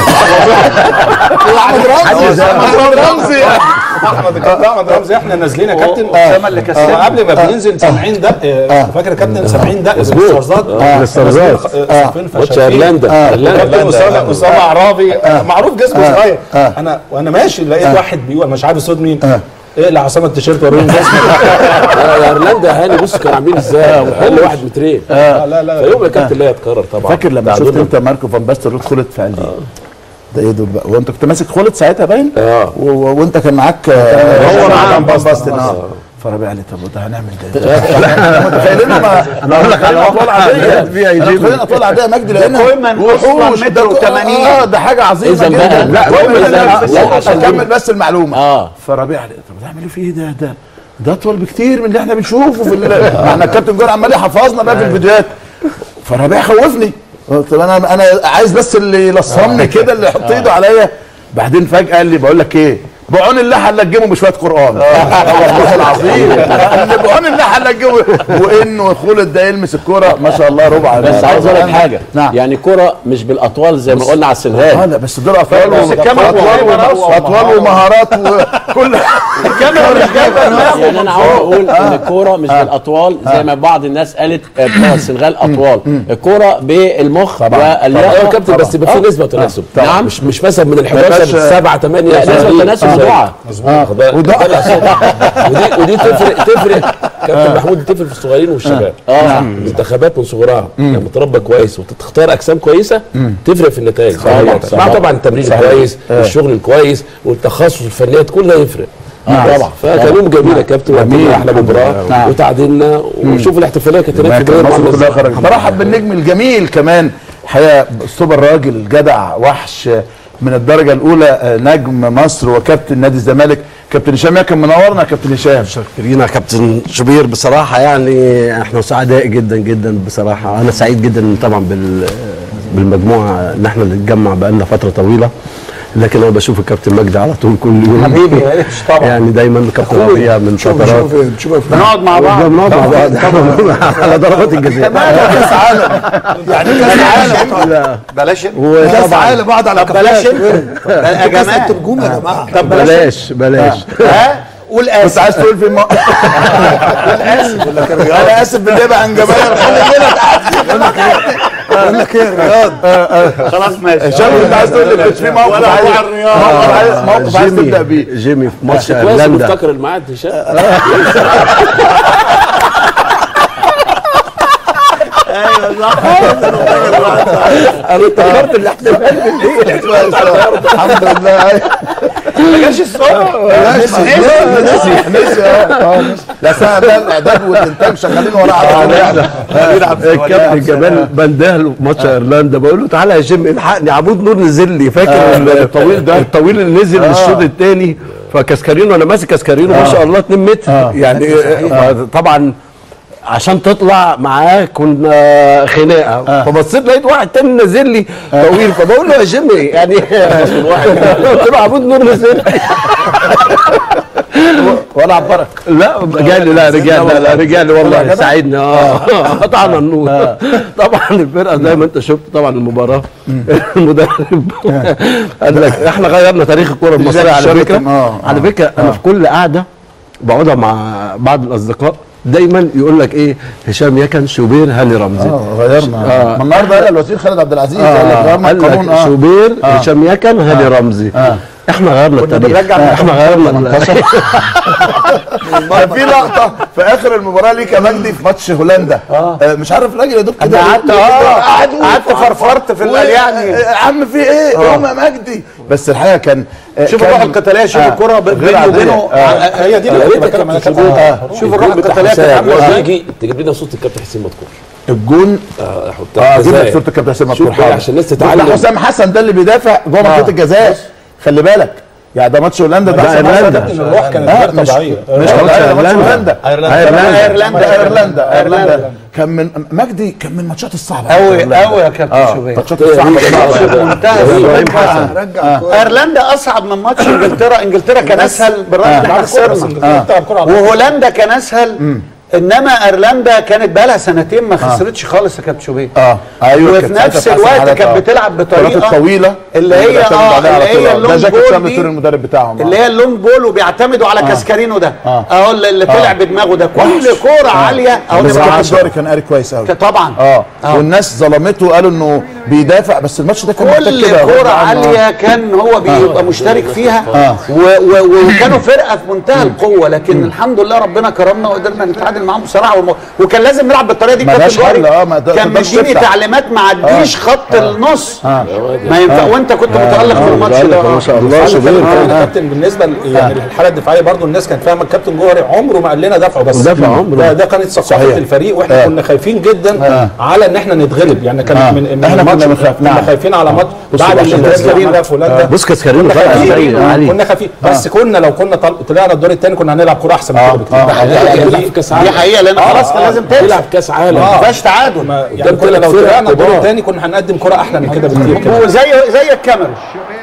احمد رمزي احمد رمزي احمد كابتن احمد رمزي احنا نازلين يا كابتن اسامه اللي آه، كسبنا قبل ما بننزل سامعين دق آه، فاكر يا كابتن سامعين دق مظبوط. الاسترزات آه، الاسترزات ماتش ايرلندا كابتن اسامه اسامه عرابي معروف جسمه آه. صغير آه. انا وانا ماشي لقيت واحد بيقول مش عارف صوت مين اقلع عصام التيشيرت وريهم جسمك لا، ايرلندا هاني بص كانوا عاملين ازاي حل واحد مترين لا لا لا فيوم يا كابتن لا يتكرر طبعا فاكر لما شفت تعادلنا. انت ماركو فان باستن رود خلت في قلبي ده ايه دول بقى وانت كنت ماسك خلت ساعتها باين اه و- و- وانت كان معاك هو معاه فان باستن اه فربيع قال لي طب وده هنعمل ده احنا متخيلينها ما انا اقول لك على اطوال عاديه متخيلين اطوال عاديه مجدي لان كويمان أصلاً وحوش متر ده- وتمانين. اه ده حاجه عظيمه إذا جدا بقى- لا كويمان كويمان لا، لا لا، عشان اكمل بس المعلومه اه فربيع قال لي طب ده اعمل ايه فيه ده ده ده اطول بكتير من اللي احنا بنشوفه في ال- ما احنا الكابتن جول عمال يحفظنا بقى في الفيديوهات فربيع خوفني قلت له انا انا عايز بس اللي يلصمني كده اللي يحط ايده عليا بعدين فجاه قال لي بقول لك ايه بعون الله هنلجمه بشويه قران والله العظيم إن بعون الله هنلجمه وانه خلد ده يلمس الكوره ما شاء الله ربع بس عايز اقول لك حاجه نعم. يعني كرة مش بالاطوال زي ما قلنا على السنهاج اه لا بس دول اطوال بس الكاميرا مش اطوال جايبة راسه. اطوال ومهارات وكل الكاميرا مش جايبه يعني انا عاوز اقول ان الكوره مش بالاطوال زي ما بعض الناس قالت آه، بتوع السنغال اطوال الكوره بالمخ واللياقه ايوه كابتن بس يبقى في نسبه تناسب نعم مش مش مثلا من ال ما يبقاش- 11 7 8 لا، نسبة تناسب دعاء. مظبوط ودي ودي تفرق تفرق كابتن محمود تفرق في الصغيرين والشباب آه. نعم. المنتخبات من صغرها لما تربى كويس وتختار اجسام كويسه تفرق في النتائج صحيح، صحيح. صحيح. مع طبعا التمرين صحيح. الكويس آه. والشغل الكويس والتخصص الفنيات كل ده يفرق آه. طبعا فكان يوم جميل يا كابتن وقدمنا احلى مباراه نعم. وتعادلنا وشوف الاحتفاليه كانت هناك في كان بداية مصر الموسم. كلها خرجت برحب بالنجم الجميل كمان الحقيقه اسلوب الراجل جدع وحش من الدرجه الاولى آه، نجم مصر وكابتن نادي الزمالك كابتن هشام ياكن منورنا يا كابتن هشام شاكرين يا كابتن شوبير بصراحه يعني احنا سعداء جدا جدا بصراحه انا سعيد جدا طبعا بال بالمجموعه ان احنا نتجمع بقالنا فتره طويله لكن انا بشوف الكابتن مجدي على طول كل يوم حبيبي طبعا يعني دايما كابتن ربيع من شوف فترات شوف شوف بنقعد مع بعض بنقعد مع بعض على ضربات الجزاء كاس عالم يعني كاس عالم لا بلاش كاس عالم بعض على بلاش كفايه يا كاس جماعه الترجمه يا جماعه طب بلاش بلاش بلاش ها قول كنت اسف عايز تقول في الم... انا اسف بالنبي عن جماهير بقول لك ايه الرياض خلاص ماشي هشام كنت عايز تقول لي كنت في موقف ولا عايز هو على الرياض. موقف عايز موقف عايز تبدا بيه جيمي في ماتش كويس ايرلندا مفتكر الميعاد هشام انا افتكرت الاحتفال الحمد لله ما جاش الصبح نسي نسي اه نسي لا ساعة ده الاعداد والانتاج شغالين ورا على الكابتن جمال بندهله في ماتش ايرلندا بقول له تعالى يا جيم الحقني عمود نور نزل لي فاكر الطويل ده الطويل اللي نزل الشوط الثاني فكاسكارينو انا ماسك كاسكارينو ما شاء الله 2 متر يعني آه، طبعا عشان تطلع معاه كنا خناقه فبصيت لقيت واحد تاني نازل لي طويل فبقول له يا جيمي يعني قلت له عمود نور نزل لي ولا عبرك لا رجال لا رجال لا لا رجال والله ساعدني اه قطعنا النور طبعا الفرقه زي ما انت شفت طبعا المباراه المدرب قال لك احنا غيرنا تاريخ الكره المصريه على شركة، فكره آه، على فكره انا في كل قعده بقعدها مع بعض الاصدقاء دايما يقول لك ايه هشام يكن شوبير هاني رمزي اه غيرنا آه. ما النهارده قال الوزير خالد عبد العزيز قال لك غيرنا قال القانون لك اه شوبير آه. هشام يكن هاني رمزي احنا غيرنا التاريخ بنرجع من احنا غيرنا كان في لقطه في اخر المباراه ليك يا مجدي في ماتش هولندا آه مش عارف الراجل يا دوب كده أنا قعدت- آه، قعدت فرفرت في ال- يعني. يا عم في ايه قوم يا مجدي بس الحقيقه كان آه، شوف كان- الروح القتاليه شوف آه، الكره ب- غير بينه عادية. وبينه آه. هي دي اللي كنت بتكلم عنها كابتن آه. شوف الروح القتاليه كانت عامله ازاي تيجي تجيب لنا صوت الكابتن حسين مدكور الجون اه حطها اه في جيب لك الجزائر. صوره الكابتن حسين شوف مدكور بقى حاضر عشان الناس ده تتعلم حسام حسن ده اللي بيدافع جوه منطقه الجزائر خلي بالك يعني ده ماتش هولندا ده ده حسام حسن. ايرلندا. كابتن الروح كانت آه، غير مش- طبيعيه مش طبيعي ده ماتش هولندا ايرلندا ايرلندا أيرلندا. ايرلندا ايرلندا كان من مجدي كان من الماتشات الصعبه قوي أيرلندا. قوي يا كابتن شوبير الماتشات الصعبه ماتش منتهى ابراهيم الصعوبة. حسن رجع الكورة. ايرلندا اصعب من ماتش انجلترا انجلترا كان اسهل بالرغم ان احنا خسرنا وهولندا كان اسهل انما ايرلندا كانت بقى لها سنتين ما خسرتش خالص يا كابتن شوبير اه ايوه وفي كانت ساعتها نفس في أحسن الوقت حالات، كانت آه. بتلعب الكرات بطريقه الطويله اللي هي بيعتمدوا اه عليها على اللي طول. هي ده اللونج جاكيت بول سامي دي توري المدرب بتاعهم اللي هي اللونج بول وبيعتمدوا على كاسكارينو ده اهو اللي اللي طلع بدماغه ده كل كوره عاليه اهو بس ده كابتن عشرة. الدوري كان قاري كويس قوي طبعا اه آه. والناس ظلمته وقالوا انه بيدافع بس الماتش ده كان محتاج كل كده كوره غصب عنه. عاليه كان هو بيبقى مشترك فيها و- و- وكانوا فرقه في منتهى القوه لكن الحمد لله ربنا كرمنا وقدرنا نتعادل معاهم بصراحه وم- وكان لازم نلعب بالطريقه دي ما كابتن لهاش حل، جوهري آه، ما ده- كان تقدرش مديني تفتح. تعليمات ما عديش خط النص آه. ما ينفع وانت كنت متالق في الماتش ده ما شاء الله خلي شوبير بالك كان يا كابتن بالنسبه ل- يعني الحاله الدفاعيه برضو الناس كانت فاهمه الكابتن جوهري عمره ما قال لنا دفعوا بس دفع عمره. ده, ده كانت ثقافه صحيح. الفريق واحنا آه. كنا خايفين جدا آه. على ان احنا نتغلب يعني كان آه. من من إحنا الماتش كنا بنخاف، كنا نعم. خايفين على ماتش بص بعد عشان الانجاز تسمع. اللي عملها في هولندا بص كاسكارينو كنا طلع ازاي خايفين علي كنا خايفين بس كنا لو كنا طل- طلعنا الدور الثاني كنا هنلعب كوره احسن من آه. كده بكتير آه. ده حقيقة. لا، يعني يلعب دي- في كاس دي عالم حقيقه لان خلاص كان لازم تكسب يلعب كاس عالم ما فيهاش تعادل ما- يعني كنا لو فرق طلعنا الدور كبار. الثاني كنا هنقدم كوره احلى من كده بكتير كده وزي زي الكاميرون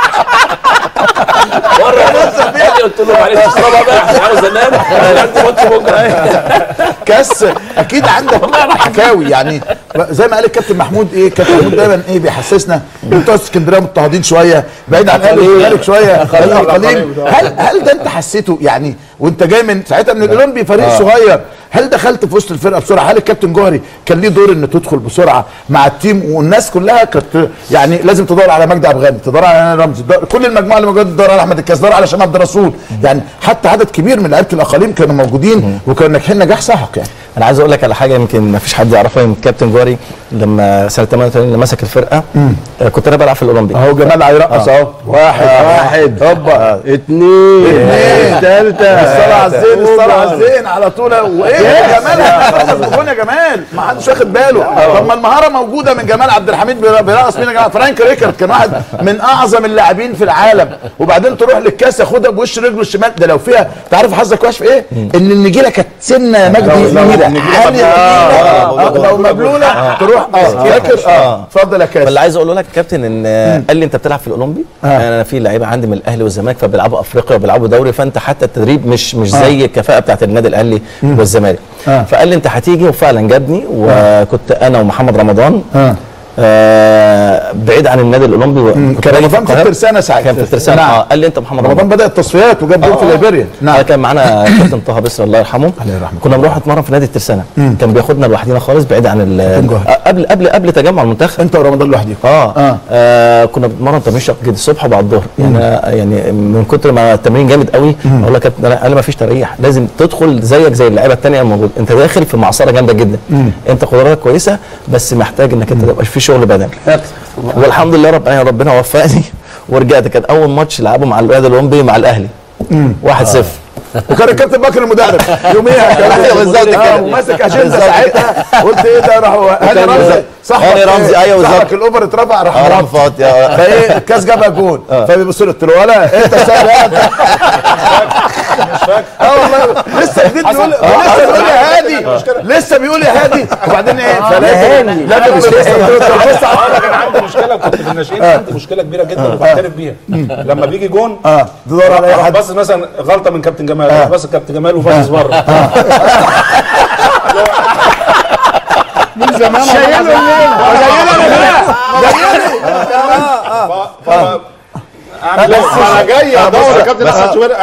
له معلش اشربها بقى احنا عاوز انام انا عندي ماتش بكره كاس اكيد عندك حكاوي يعني زي ما قال الكابتن محمود ايه كابتن محمود دايما ايه بيحسسنا بتوع اسكندريه مضطهدين شويه بعيد عن اهلي والزمالك شويه الاقاليم هل هل ده انت حسيته يعني وانت جاي من ساعتها من الاولمبي فريق آه. صغير هل دخلت في وسط الفرقه بسرعه هل الكابتن جوهري كان ليه دور ان تدخل بسرعه مع التيم والناس كلها كانت يعني لازم تدور على مجدي عبد الغني تدور على هاني رمزي تدور- كل المجموعه اللي موجوده تدور على احمد الكاس تدور على شمال عبد الرسول يعني حتى عدد كبير من لعيبه الاقاليم كانوا موجودين وكانوا ناجحين نجاح ساحق يعني انا عايز اقول لك على حاجه يمكن ما فيش حد يعرفها يمكن كابتن جواري لما سنه 88 لما مسك الفرقه آه، كنت انا بلعب في الاولمبي اهو جمال هيرقص اهو واحد واحد هوبا اثنين ثالثة الصلاة على الزين الصلاة على الزين على طول وايه يا جمال هترقص يا جمال ما حدش واخد باله طب ما المهارة موجودة من جمال عبد الحميد بير- بيرقص مين يا جماعة فرانك ريكارد كان واحد من اعظم اللاعبين في العالم وبعدين تروح للكاس ياخدها بوش رجله الشمال ده لو فيها تعرف حظك وحش في ايه؟ ان النجيلة كانت سنة يا مجدي لو- لو كبيرة النجيلة عالية آه، آه، لو مبلولة تروح اه فاكر اه اتفضل يا كاس اللي عايز اقوله لك يا كابتن ان آه، قال لي انت بتلعب في الاولمبي انا في لعيبه عندي من الاهلي والزمالك فبيلعبوا افريقيا وبيلعبوا دوري فانت حتى التدريب مش مش آه. زي الكفاءه بتاعت النادي الاهلي والزمالك آه. فقال لي انت هتيجي وفعلا جابني وكنت انا ومحمد رمضان اه آه بعيد عن النادي الاولمبي كنت كان باجي رمضان في القاهرة. الترسانة ساعتها كان في الترسانة نعم. اه قال لي انت محمد رمضان بدأ التصفيات وجاب جول في ليبيريا نعم كان معانا كابتن طه بسر الله يرحمه الله يرحمه كنا بنروح نتمرن في نادي الترسانة كان بياخدنا لوحدنا خالص بعيد عن ال آه، قبل قبل قبل تجمع المنتخب انت ورمضان لوحدك اه, آه. آه كنا بنتمرن تمرين شق جدا الصبح وبعد الظهر يعني أنا- يعني من كتر ما التمرين جامد قوي اقول لك يا كابتن انا ما فيش تريح لازم تدخل زيك زي اللعيبه الثانيه الموجوده انت داخل في معصره جامده جدا انت قدراتك كويسه بس محتاج انك انت تبقى في شغل بدني والحمد لله رب يعني ربنا وفقني ورجعت كان اول ماتش لعبه مع الواد الاولمبي مع الاهلي 1-0 وكان الكابتن بكر المدرب يوميها كان أيوة بالظبط آه، كده. وماسك اجنده بالظبط ساعتها قلت ايه ده راح هاني وكان رمزي بالظبط. صاحبك هاني رمزي، أيوة بالظبط. صاحبك الاوفر اترفع راح آه، راح مرفض. فاض يا- فايه الكاس جابها جول فبيبص له قلت له ولا انت سهل اه والله لسه جديد بيقول لسه بيقول يا هادي لسه بيقول يا هادي وبعدين ايه فلازم لازم بس لسه بص اقول لك انا عندي مشكله كنت في الناشئين عندي مشكله كبيره جدا وبعترف بيها لما بيجي جون اه تدور على اي اروح حد بس مثلا غلطه من كابتن جمال اروح بس كابتن جمال وباصص بره من زمان شايله اعمل ايه؟ انا جاي ادور يا كابتن احمد شوبير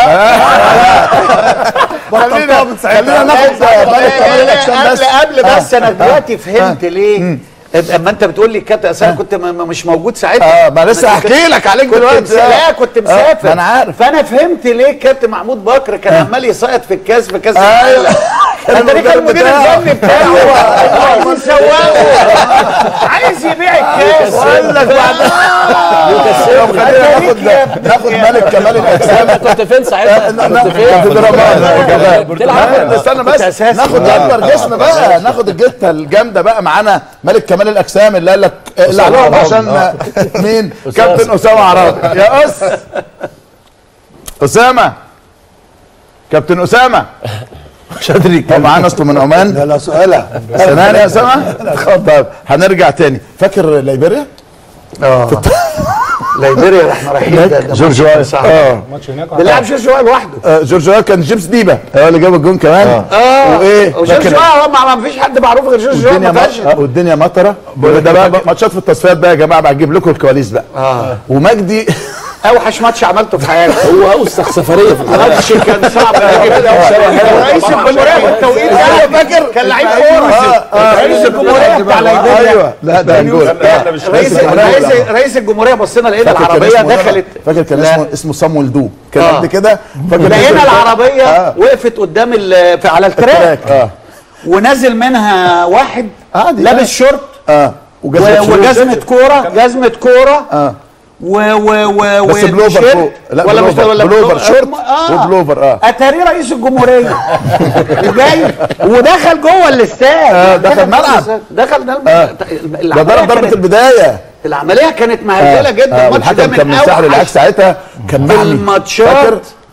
خلينا خلينا ناخد بالك كمان الاجسام بس قبل قبل بس انا دلوقتي فهمت ليه اما انت بتقول لي كابتن أصل انا كنت م- م- مش موجود ساعتها اه ما لسه أنا كنت- هحكي لك عليك كنت دلوقتي مس- لا كنت مسافر ما انا عارف فانا فهمت ليه كابتن محمود بكر كان عمال يسقط في الكاس في كاس ايوه العالم انت ليه كان المدير بتاعه. الفني بتاعه عايز يسوقه عايز يبيع الكاس بقول لك بعد طب خلينا ناخد ناخد ملك كمال الاجسام كنت فين ساعتها؟ كنت فين؟ في درامات بتلعب استنى بس ناخد اكبر جسم بقى ناخد الجته الجامده بقى معانا ملك كمال الاجسام اللي قال لك اللي عليهم عشان مين كابتن اسامه عرابي يا اس اسامه كابتن اسامه مش قادر يتكلم معانا اصله من عمان لا لا سؤال سنان يا اسامه اتفضل هنرجع تاني فاكر ليبيريا؟ اه ليبيريا احنا رايحين ده- ده جورج وائل اه ماتش هناك ده لعب جورج وائل لوحده آه، جورج وائل كان جيمس ديبا هو اللي جاب الجون كمان اه وايه وجورج فاكر- وائل ما ما فيش حد معروف غير جورج وائل والدنيا ما فيهاش مط- آه، والدنيا مطره ده بقى ماتشات في التصفيات بقى يا جماعه بقى اجيب لكم الكواليس بقى اه ومجدي اوحش ماتش عملته في حياتي هو اوسخ سفريه في الحياه ماتش كان صعب رئيس الجمهوريه في التوقيت ده فاكر كان لعيب كوره رئيس الجمهوريه بتاع ليبيريا ايوه لا ده جول رئيس رئيس رئيس الجمهوريه بصينا لقينا فاكر كان العربيه اسمه إيه؟ دخلت فاكر كان اسمه اسمه صامويل دو كان آه. قبل كده فاكر لقينا اسمه- العربيه آه. وقفت قدام ال- في- على التراك تراك اه ونازل منها واحد عادي لابس شورت اه و- وجزمة وجزمه كوره جزمه كوره اه و و و بس بلوفر وتيشيرت. فوق لا ولا مش بلوفر ولا بلوفر شورت آه. وبلوفر اه اتاري رئيس الجمهوريه وجاي ودخل جوه الاستاد آه، دخل ملعب. الاستاد. دخل ده آه. ده ضرب ضربه البدايه العمليه كانت مهزله جدا آه، الماتش ده والحكم من كان من ساحل العكس اوحش ساعتها كان في محمي الماتشات فاكر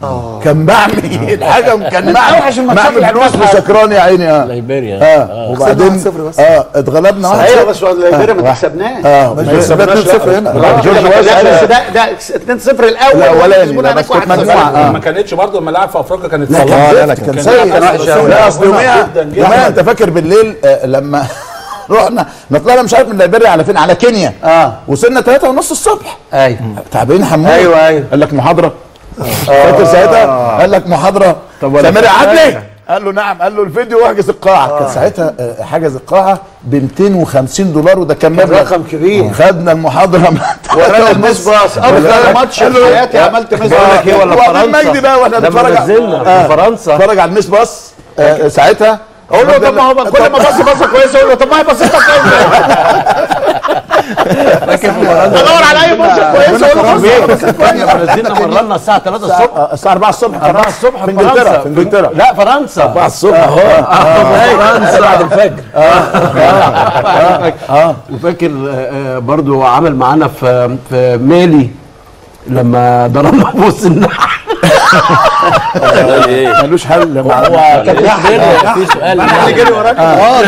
كان بعمي الحكم كان من بعمي أوحش الماتشات بعمي اللي فلوس لعبناها. لسكران يا عيني اه ليبيريا اه وبعدين اه اتغلبنا واحد ايوه صفر. بس ليبيريا ما آه. كسبناش اه ما كسبناش 2-0 هنا آه، جورج لا، وايز لا، عمل- بس ده ده 2-0 الاول الأولاني، وكسبونا لا، هناك بس كانت 1-0. مجموعة. آه. ما كانتش برضه الملاعب في افريقيا كانت لا صلاح. كان لا، لا، زفت، كان كان- سيء كان وحش أوي. لا اصل جدا، يوميها جدا. يوميها انت فاكر بالليل آه، لما رحنا نطلعنا مش عارف من ليبيريا على فين على كينيا اه وصلنا 3 ونص الصبح ايوه تعبانين حمود أيوة، أيوة. قال لك محاضره فاكر ساعتها قال لك محاضره طب ولا سمير فاكر عدلي حاجة؟ قال له نعم قال له الفيديو واحجز القاعه كان ساعتها آه، حجز القاعه ب 250 دولار وده كان كان مبلغ رقم كبير. خدنا المحاضره ورانا الميس باص اول ماتش في حياتي عملت ميس باص لك إيه ولا وبعدين فرنسا؟ مجدي بقى واحنا لما بنتفرج على- نزلنا آه، في فرنسا. اتفرج على الميس باص آه، ساعتها اقول له طب ما هو كل ما بص بصه كويسه اقول له طب ما هي بصيتك كويسه ادور على اي بصه كويسه اقول له بص نزلنا مرنا الساعه 3 الصبح آه، الساعه 4 الصبح 4 الصبح في انجلترا في انجلترا لا فرنسا 4 الصبح اهو فرنسا بعد الفجر اه وفاكر آه، آه، برضو عمل معانا في في مالي لما ضربنا في وسط النحل ملوش حل مع هو كابتن خضير في سؤال اللي جري وراك اه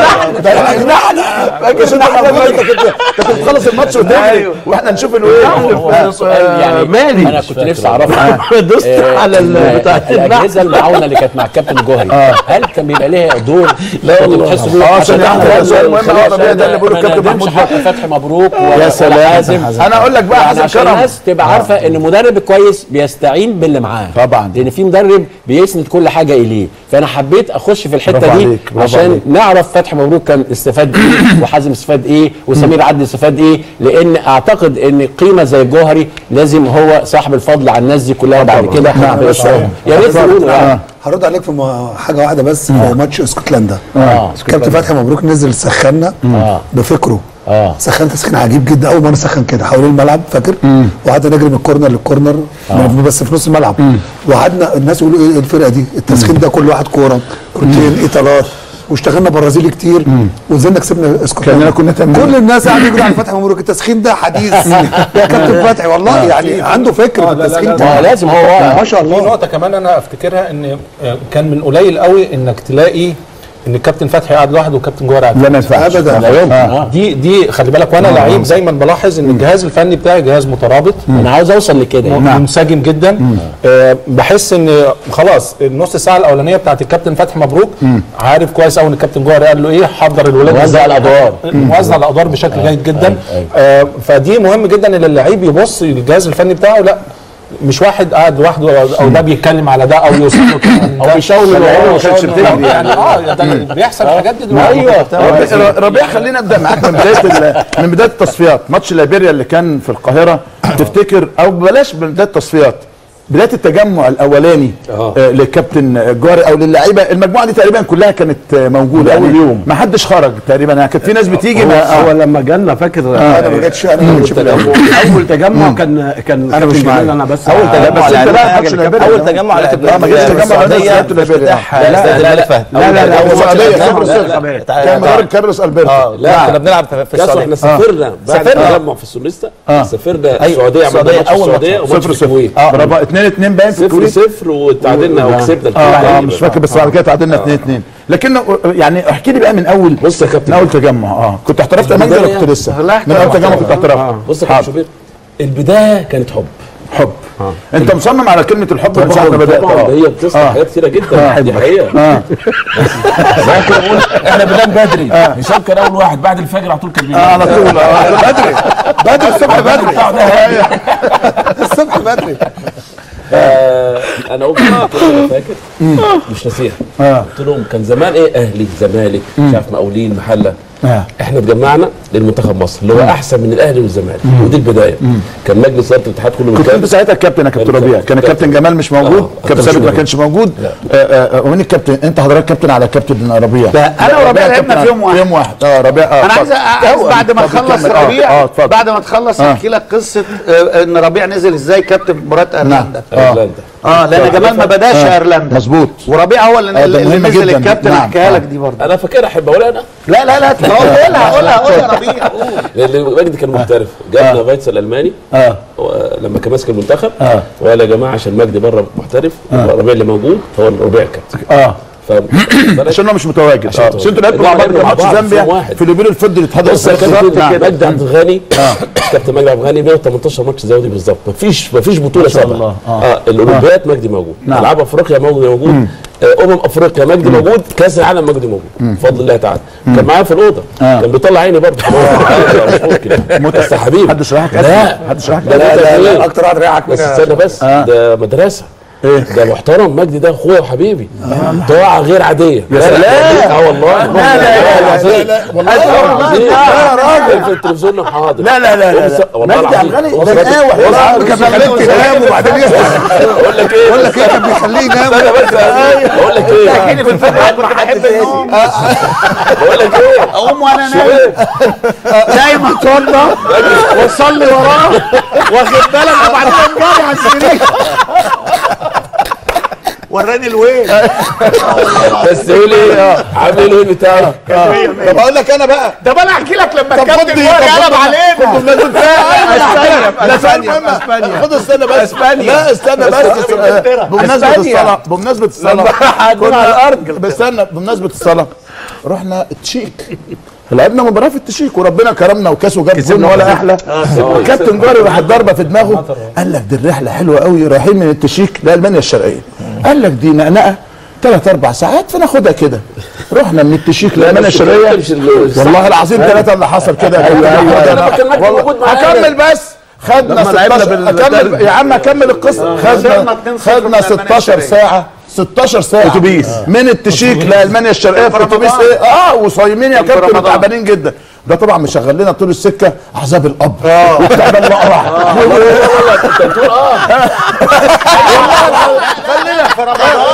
ده النحل فاكر انت لما انت كنت كنت بتخلص الماتش وتجري واحنا نشوف الويل هو في سؤال يعني مالي. انا كنت نفسي اعرفها دوست آه، على ال- ال- بتاع الاجهزه المعاونه اللي كانت مع الكابتن جوهري هل كان بيبقى ليها دور لا والله. اه ثانية واحدة، ده سؤال مهم أوي، طبيعي ده اللي بيقوله الكابتن محمود حق فتحي مبروك يا سلام. حازم أنا أقول لك بقى يعني حازم عشان كرم. الناس تبقى عارفه ان المدرب الكويس بيستعين باللي معاه طبعا لان في مدرب بيسند كل حاجه اليه فانا حبيت اخش في الحته برافو دي عليك، برافو عشان عليك. نعرف فتحي مبروك كان استفاد ايه وحازم استفاد ايه وسمير عدلي استفاد ايه لان اعتقد ان قيمه زي الجوهري لازم هو صاحب الفضل على الناس دي كلها بعد كده نعم، في بس- الأسبوع. يا ريت تقولوا يعني هرد عليك في م- حاجه واحده بس في ماتش اسكتلندا آه. كابتن فتحي مبروك نزل سخنا آه. بفكره اه سخن تسخين عجيب جدا اول مره سخن كده حوالين الملعب فاكر وقعدنا نجري من الكورنر للكورنر بس في نص الملعب وقعدنا الناس يقولوا ايه الفرقه دي التسخين ده كل واحد كوره كورتين ايطالات واشتغلنا برازيلي كتير ونزلنا كسبنا اسكتلندا كنا تمام. كل الناس قاعدين يقولوا على فتحي مبروك التسخين ده حديث يا كابتن فتحي والله يعني عنده فكر في لا، لا، التسخين لا، ده. لازم هو ما شاء في الله نقطة كمان أنا أفتكرها إن آه، كان من قليل قوي إنك تلاقي إن الكابتن فتحي قاعد لوحده والكابتن جوهر قاعد لا ما ينفعش ابدا لا يمكن آه. اه دي دي خلي بالك وانا لعيب دايما بلاحظ ان الجهاز الفني بتاعي جهاز مترابط انا عاوز اوصل لكده م- منسجم جدا آه بحس ان خلاص النص ساعه الاولانيه بتاعت الكابتن فتحي مبروك عارف كويس قوي ان الكابتن جوهر قال له ايه حضر الولاد موزع إزاي. الأدوار. موزع الادوار بشكل جيد جدا آه فدي مهم جدا ان اللعيب يبص للجهاز الفني بتاعه لا مش واحد قاعد لوحده أو- او ده بيتكلم على ده او يوصل له كلام او بيشاور من ورا ما كانش بتجري يعني اه ده بيحصل الحاجات دي دلوقتي ايوه ربيع خلينا ابدا معاك من بدايه ال- من بدايه التصفيات ماتش ليبيريا اللي كان في القاهره تفتكر او بلاش من بدايه التصفيات بدايه التجمع الاولاني آه. آه للكابتن جاري او للعيبه المجموعه دي تقريبا كلها كانت آه، موجوده اول يوم ما حدش خرج تقريبا يعني كانت في ناس بتيجي هو, ما هو آه. لما جالنا فاكر انا ما جاتش انا ما جاتش في الأول. اول تجمع كان كان أنا مش كابتن معاك. جمال انا بس اول تجمع بس انت بقى ماتش ليبيريا اول تجمع لا ما جاتش تجمع ليبيريا ليبيريا لا لا لا لا لا لا لا أول هو سعودية، تجمع- كابتن لا، سيرك. لا، كان مدرب كارلوس البرتو لا كنا بنلعب في يا السعوديه احنا سافرنا بعد سافرنا. التجمع في السوليستا آه. سافرنا أيوة. السعوديه عملنا السعودية ماتش أول السعوديه ماتش. وماتش صفر في صفر الكويت اه برافو 2 2 باين في صفر الكويت صفر وتعادلنا وكسبنا اه اه الكويت. مش فاكر بس بعد كده تعادلنا 2 2 لكن يعني احكي لي بقى من اول بص يا كابتن من اول تجمع اه كنت احترفت امام ولا كنت لسه؟ من اول تجمع كنت احترفت بص يا كابتن شوبير البدايه كانت حب حب انت مصمم على كلمه الحب من ساعه ما بدات طبعا اه ده هي بتصنع آه. حاجات كتيره جدا دي حقيقه اه احنا بننام بدري هشام كان اول واحد بعد الفجر على طول كان بينام على طول آه. بدري بدري الصبح بدري الصبح بدري آه، انا قلت لهم كنت أنا فاكر مش ناسيها اه قلت لهم كان زمان ايه اهلي زمالك مش عارف مقاولين محله اه احنا اتجمعنا للمنتخب مصر اللي هو احسن من الاهلي والزمالك ودي البدايه كان مجلس اداره الاتحاد كله كنت انت بالكامل ساعتها الكابتن يا كابتن كان ربيع كابتن. كان الكابتن جمال مش موجود آه. كابتن كان ثابت ما موجود. كانش موجود لا. آه، آه، ومين الكابتن انت حضرتك كابتن على كابتن ربيع ده أنا وربيع ربيع لعبنا كابتن في يوم واحد. في يوم واحد اه ربيع اه انا عايز اتفضل. عايز بعد ما اتفضل نخلص كمل. اه ربيع اتفضل بعد ما تخلص آه. احكي لك قصه آه، ان ربيع نزل ازاي كابتن مباراه نعم ايرلندا اه ايرلندا اه لان جمال ما بداش آه. ايرلندا مظبوط وربيع هو اللي, آه، ده اللي مهم نزل جداً. الكابتن نعم. حكاها لك آه. دي برضه انا فاكر احب اقولها انا لا لا لا قولها قولها قول يا ربيع لان مجدي كان محترف جابنا فايتس الالماني اه لما كان ماسك المنتخب اه وقال يا جماعه عشان مجدي بره محترف آه. ربيع اللي موجود هو ربيع الكابتن اه ف عشان هو مش متواجد عشان اه متواجد. بس انتوا لعبتوا مع بعض لعبنا كان مع ماتش بعض زامبيا في يوم واحد. في اليوبيل الفضي الاتحاد بص يا بالظبط كابتن كده. مجدي عبد الغني كابتن مجدي عبد الغني 118 ماتش زودي بالظبط مفيش مفيش بطوله ما شاء سابقه الله. آه. اه الاولمبيات مجدي موجود نعم. العاب افريقيا مجدي موجود آه، امم افريقيا مجدي موجود كاس العالم مجدي موجود بفضل الله تعالى كان معايا في الاوضه آه. كان بيطلع عيني برضه مش ممكن بس يا حبيبي حدش راحك لا حدش راحك ده لا، لا، لا، إيه؟ أكتر واحد ريحك بس منها. استنى بس آه. ده مدرسه ايه ده محترم مجدي ده اخويا وحبيبي طاعه غير عاديه يا سلام. اه والله لا لا لا لا لا والله والله لا يا راجل في التلفزيون حاضر لا لا لا لا لا والله مجدي العظيم عبد الغني والله ده العظيم. قاوح والله يا عم كان العظيم. بيخليك تنام وبعدين يصحى بقول لك ايه بقول لك ايه كان بيخليه ينام استنى بس بقول لك ايه احكي لي في الفيلم كنت بحب النوم بقول لك ايه اقوم وانا نايم نايم اتوضى واصلي وراه واخد بالك وبعد كده جاري على السرير وراني الويل بس يقول ايه عامل الويل بتاعه طب اقول لك انا بقى طب انا احكي لك لما طب الكابتن خد دي، جاري طب قلب خد- علينا خد بمناسبة اسبانيا لا سؤال اسبانيا مهم اسبانيا خد استنى بس اسبانيا لا استنى بس إنجلترا. بمناسبة اسبانيا. الصلاة بمناسبة الصلاة لما قعدونا على الأرض. بس استنى بمناسبة الصلاة رحنا التشيك لعبنا مباراة في التشيك وربنا كرمنا وكاس وجاب جون ولا احلى كابتن جاري راح ضربة في دماغه قال لك دي الرحلة حلوة قوي رايحين من التشيك لألمانيا الشرقية قال لك دي نقنقة ثلاث اربع ساعات فناخدها كده رحنا من التشيك لألمانيا الشرقية والله العظيم ثلاثة اللي حصل كده أيوة، أيوة. أيوة، لما كان مجدي والله. موجود معانا. هكمل بس خدنا لما لعبنا 16 بال- اكمل يا عم اكمل القصه خدنا خدنا 16 ساعه 16 ساعه أتوبيس. من التشيك لالمانيا الشرقيه في اتوبيس ايه اه وصايمين يا كابتن وتعبانين جدا ده طبعا مشغل لنا طول السكه عذاب القبر والتعبان الاقرع انت بتقول اه خلينا في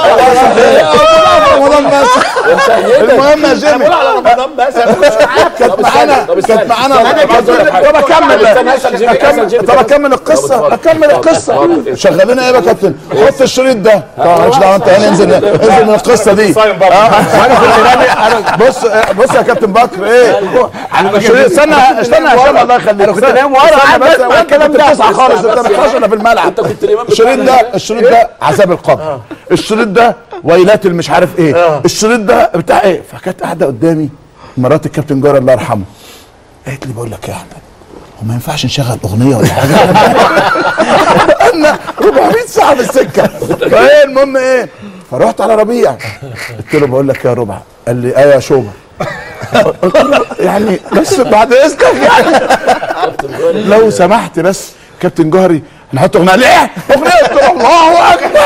رمضان بس المهم يا جيمي على رمضان بس انا مش معاك كانت معانا كانت معانا طب اكمل أكمل- طب اكمل القصه اكمل القصه شغل لنا ايه بقى يا كابتن حط الشريط ده طبعا مالكش دعوه انت هنا انزل انزل من القصه دي آه، وانا كنت رامي انا بص بص يا كابتن بكر ايه الشريط استنى استنى عشان الله يخليك انا كنت نايم ورا بس الكلام ده بتصحى خالص انت بتخش انا في الملعب الشريط ده الشريط ده عذاب القبر الشريط ده ويلات اللي مش عارف ايه الشريط ده بتاع ايه فكانت قاعده قدامي مرات الكابتن جار الله يرحمه قالت لي بقول لك يا احمد هو ما ينفعش نشغل اغنيه ولا حاجه قلنا 400 ساعه في السكه فايه المهم ايه فرحت على ربيع قلت له بقول لك يا ربع قال لي ايوه يا شوبه قلت له يعني بس بعد اذنك يعني لو سمحت بس كابتن جوهري نحط اغنيه ليه؟ اغنيه قلت له الله اكبر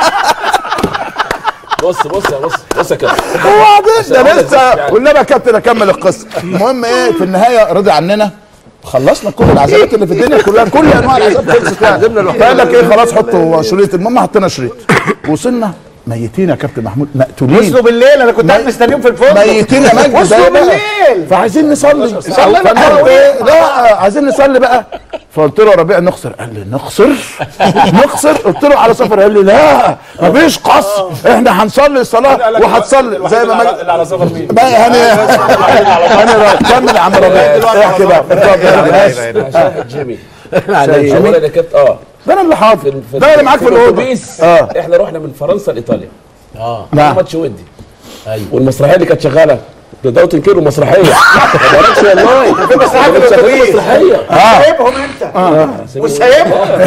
بص بص يا بص بص يا كابتن وبعدين ده عشان لسه يعني. والنبي يا كابتن اكمل القصه المهم ايه في النهايه رضي عننا خلصنا كل العذابات اللي في الدنيا كلها كل انواع العذاب خلصت يعني فقال لك ايه خلاص حطوا شريط المهم حطينا شريط وصلنا ميتين يا كابتن محمود مقتولين وصلوا بالليل انا كنت قاعد مي- مستنيهم في الفندق ميتين يا مجدي وصلوا ده بقى. بالليل فعايزين نصلي صلينا فأنا تراويح. قلت إيه؟ لا عايزين نصلي بقى فقلت له يا ربيع نخسر قال لي نخسر نخسر قلت له على سفر قال لي لا مفيش قصر احنا هنصلي الصلاه وهتصلي زي ما مجدي اللي على سفر مين؟ بقى هاني هاني كمل يا عم ربيع احكي بقى اتفضل يا عم. شاهد جيمي على اولا يا كابتن اه ده انا اللي حاضر في- ده اللي معاك في الاوضه الاتوبيس اه احنا رحنا من فرنسا لايطاليا اه نعم. ماتش ودي ايوه والمسرحيه اللي كانت شغاله ده تنكروا مسرحيه ما بالكش والله في مسرحية في كانت شغالة الأتوبيس. مسرحيه اه سايبهم انت وسايبهم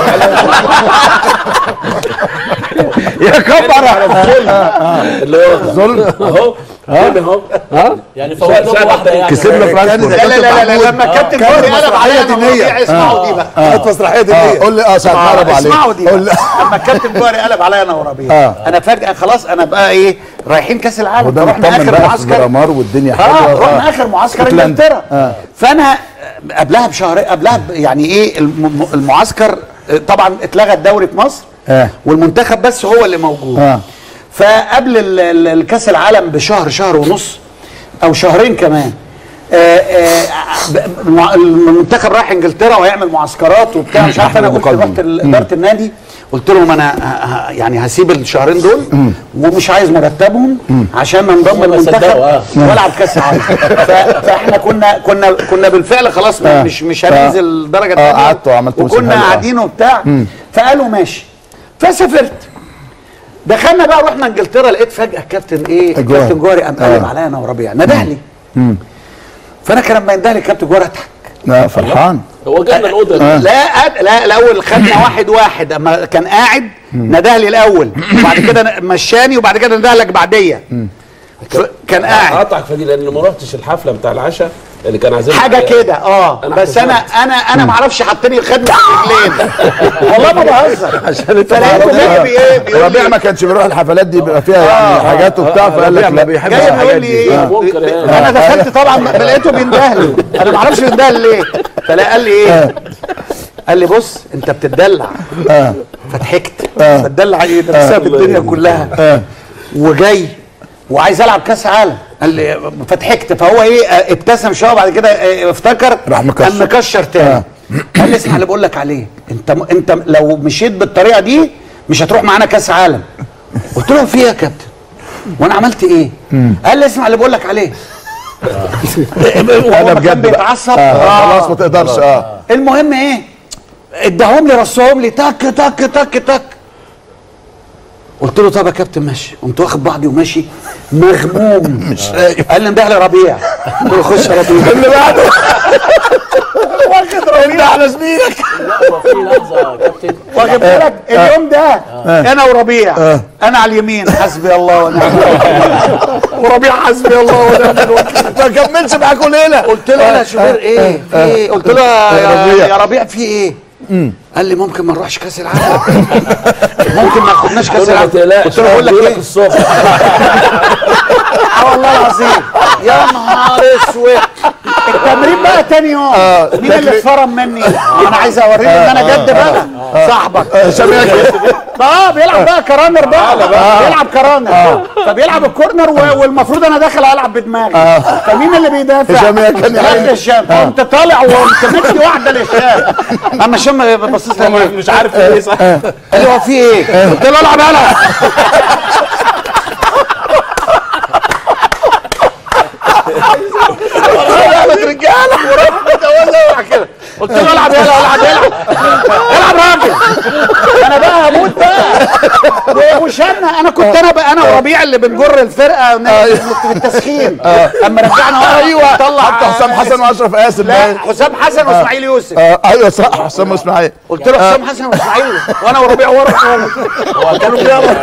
يا كبر اللي هو ظلم اهو جيمي اهو ها يعني فوائدهم واحده يعني كسبنا فرانكفورت لا لا لا لا لما الكابتن جوري قلب عليا انا وربيع اسمعوا دي بقى كانت مسرحيه اه دينيه قول لي اه ساعه ما قلبوا عليك اسمعوا دي قول لي بقى. لما الكابتن جوري قلب عليا انا وربيع آه. انا فجاه خلاص انا بقى ايه رايحين كاس العالم وده فرحنا مطمن اخر بقى في معسكر جرامار والدنيا اه حلوه رحنا اخر معسكر اسكتلندا. انجلترا آه. فانا قبلها بشهر قبلها ب- يعني ايه الم- المعسكر آه، طبعا اتلغى الدوري في مصر اه والمنتخب بس هو اللي موجود اه فقبل ال- ال- الكاس العالم بشهر شهر ونص او شهرين كمان آه، آه، ب- المع- المنتخب رايح انجلترا وهيعمل معسكرات وبتاع مش عارف انا قلت رحت ال- اداره النادي قلت لهم انا ه- ه- يعني هسيب الشهرين دول ومش عايز مرتبهم عشان انضم هم المنتخب صدقوا، آه. والعب كاس العالم ف- فاحنا كنا كنا كنا بالفعل خلاص آه. مش مش آه. هننزل الدرجه آه، الثانيه قعدتوا وعملتوا موسم وكنا حلو، آه. قاعدين وبتاع مم. فقالوا ماشي فسافرت دخلنا بقى رحنا انجلترا لقيت فجاه كابتن ايه الجوهري. كابتن جوهري قام قلب آه. عليا انا وربيع نده لي مم. فانا كان لما ينده لي كابتن جوهري اضحك لا فرحان هو جالنا الاوضه آه. لا أد... لا الاول خدنا واحد واحد اما كان قاعد نده لي الاول وبعد كده مشاني وبعد كده نده لك بعديه ف- كان قاعد قطعك في دي لان ما رحتش الحفله بتاع العشاء اللي كان عايزين حاجه كده اه أنا بس انا حفظت. انا انا ما اعرفش حطني خدني على الرجلين والله ما بهزر عشان انت فلقيته جاي بي- ايه بيقول ربيع لي ما كانش بيروح الحفلات دي بيبقى فيها يعني حاجات وبتاع فقال لك لا جاي بيقول لي ايه انا دخلت طبعا لقيته بينده لي انا ما اعرفش بينده لي ليه فلا قال لي ايه قال لي بص انت بتدلع فضحكت بتدلع ايه ده بسبب الدنيا كلها وجاي وعايز العب كاس عالم قال لي فضحكت فهو ايه آه، ابتسم شويه بعد كده آه، افتكر راح مكشر. قام مكشر تاني قال لي اسمع اللي بقول لك عليه انت انت لو مشيت بالطريقه دي مش هتروح معانا كاس عالم قلت له في ايه يا كابتن وانا عملت ايه قال لي اسمع اللي بقول لك عليه انا وهو بجد كان بقى. بيتعصب آه، خلاص ما تقدرش اه المهم ايه اداهم لي رصهم لي تك تك تك تك قلت له طب يا كابتن ماشي قمت واخد بعضي وماشي مغموم مش قال لي انده لي ربيع قلت له خش يا ربيع اللي بعده واخد ربيع على زميلك في لحظه يا كابتن واخد بالك اليوم ده انا وربيع انا على اليمين حسبي الله ونعم الوكيل وربيع حسبي الله ونعم الوكيل ما كملش معاكم ليله قلت له يا شوبير ايه في ايه قلت له يا ربيع. يا ربيع في ايه قال لي ممكن ما نروحش كاس العالم ممكن ما ناخدناش كاس العالم قلت له بقول لك ايه الصبح اه والله العظيم يا نهار اسود التمرين بقى تاني يوم مين اللي اتفرم مني انا عايز اوريك ان انا جد بقى صاحبك اه بيلعب بقى كرانر بقى بيلعب كرانر فبيلعب الكورنر و- والمفروض انا داخل العب بدماغي فمين اللي بيدافع هشام يكن يا عيني. لا هشام قمت طالع وقمت مدي واحده لهشام اما هشام بصيت لي مش عارف ايه صح قال لي هو في ايه؟ قلت له العب العب لعبة رجاله وراح متوازة وراح كده قلت له العب يلا العب يلعب العب راجل انا بقى هموت بقى وشنا انا كنت انا بقى انا وربيع اللي بنجر الفرقه في التسخين اما رجعنا ايوه طلع حتى حسام حسن واشرف قاسم لا حسام حسن واسماعيل يوسف آه، ايوه صح حسام واسماعيل قلت له حسام حسن واسماعيل وانا وربيع ورا هو كانوا بيلا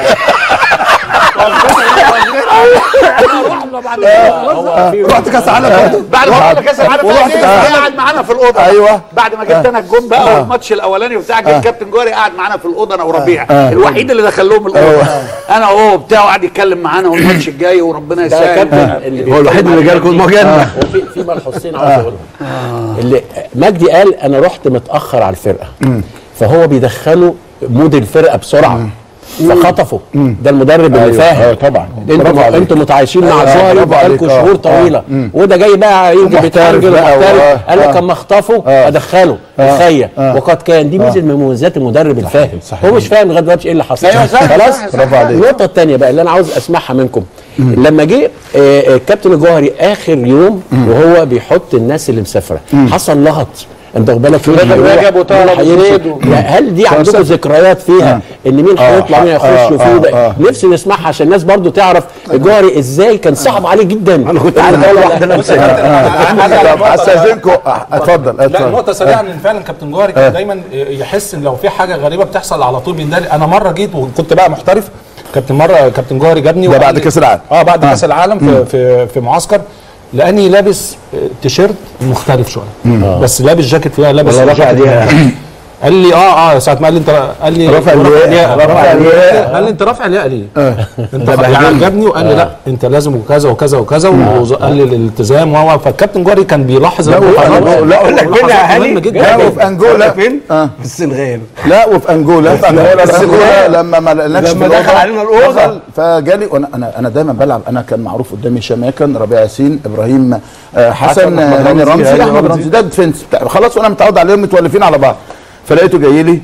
رحت كاس عالم برضه بعد ما رحنا كاس العالم ورحت بقى كأس جه العالم. قاعد معانا في الاوضه أيوة. بعد ما جبت انا الجون بقى والماتش الاولاني وبتاع جه الكابتن جوهري قاعد معانا في الاوضه انا وربيع الوحيد اللي دخل لهم الاوضه انا هو بتاعه قاعد يتكلم معانا والماتش الجاي وربنا ده يا كابتن يسهل اللي هو الوحيد اللي جالكم المجنة هو في في ملحوظتين عاوز اقولهم اللي مجدي قال انا رحت متاخر على الفرقه فهو بيدخلوا مود الفرقه بسرعه فخطفوا ده المدرب اللي فاهم طبعا انتوا انتوا متعايشين مع أيوة، الظاهر برافو بقالكم عليك، آه، شهور آه. طويله مم. وده جاي بقى يجي ومحترف بيتحرجل بقى، ومحترف آه، قال لك آه. اما اخطفه آه. ادخله آه. يخير آه. وقد كان دي ميزه من مميزات المدرب الفاهم هو مش فاهم لغايه دلوقتي ايه اللي حصل أيوة، صح، خلاص صح، صح. برافو عليك. النقطه الثانيه بقى اللي انا عاوز اسمعها منكم لما جه آه، آه، الكابتن الجوهري اخر يوم وهو بيحط الناس اللي مسافره حصل لغط انت واخد بالك مين بدر هيروح، رجب وطاهر مين أبو هيمشي. زيد و- لا، هل دي عندكم ذكريات فيها ان مين هيطلع مين هيخش وفيه نفسي نسمعها عشان الناس برضو تعرف الجوهري ازاي كان صعب عليه جدا انا كنت عارف اول واحده طب استاذنكم آه، اتفضل لا اتفضل نقطة سريعة ان فعلا كابتن جوهري كان دايما يحس ان لو في حاجة غريبة بتحصل على طول بيندل انا مرة جيت وكنت بقى محترف كابتن مرة كابتن جوهري جابني ده وقال بعد لي- كأس العالم. اه بعد كاس العالم في في في معسكر لاني لابس آه، تيشيرت مختلف شويه بس لابس جاكيت فيها لابس ولا رافع جاكيت ليها. قال لي اه اه ساعه ما قال لي انت قال لي رافع الياء، رافع الياء. قال لي انت رافع الياء ليه؟ انت يعني عجبني وقال لي لا انت لازم وكذا وكذا وكذا وقال لي الالتزام و فالكابتن جوهري كان بيلاحظ لا الملاحظات- لا أقول لك فين يا ملاحظات هاني؟ مهمة جدا لا وفي انجولا فين؟ آه. في السنغال لا وفي انجولا في انجولا في انجولا لما ما لقيناكش لما في الأوضة، دخل علينا الأوضة. دخل فجالي وانا انا انا دايما بلعب انا كان معروف قدامي هشام يكن ربيع ياسين ابراهيم آه، حسن حسن، أحمد آه، هاني رمزي، رمزي هاني احمد رمزي. رمزي ده ديفنس بتاع خلاص وانا متعود عليهم متولفين على بعض فلقيته جاي لي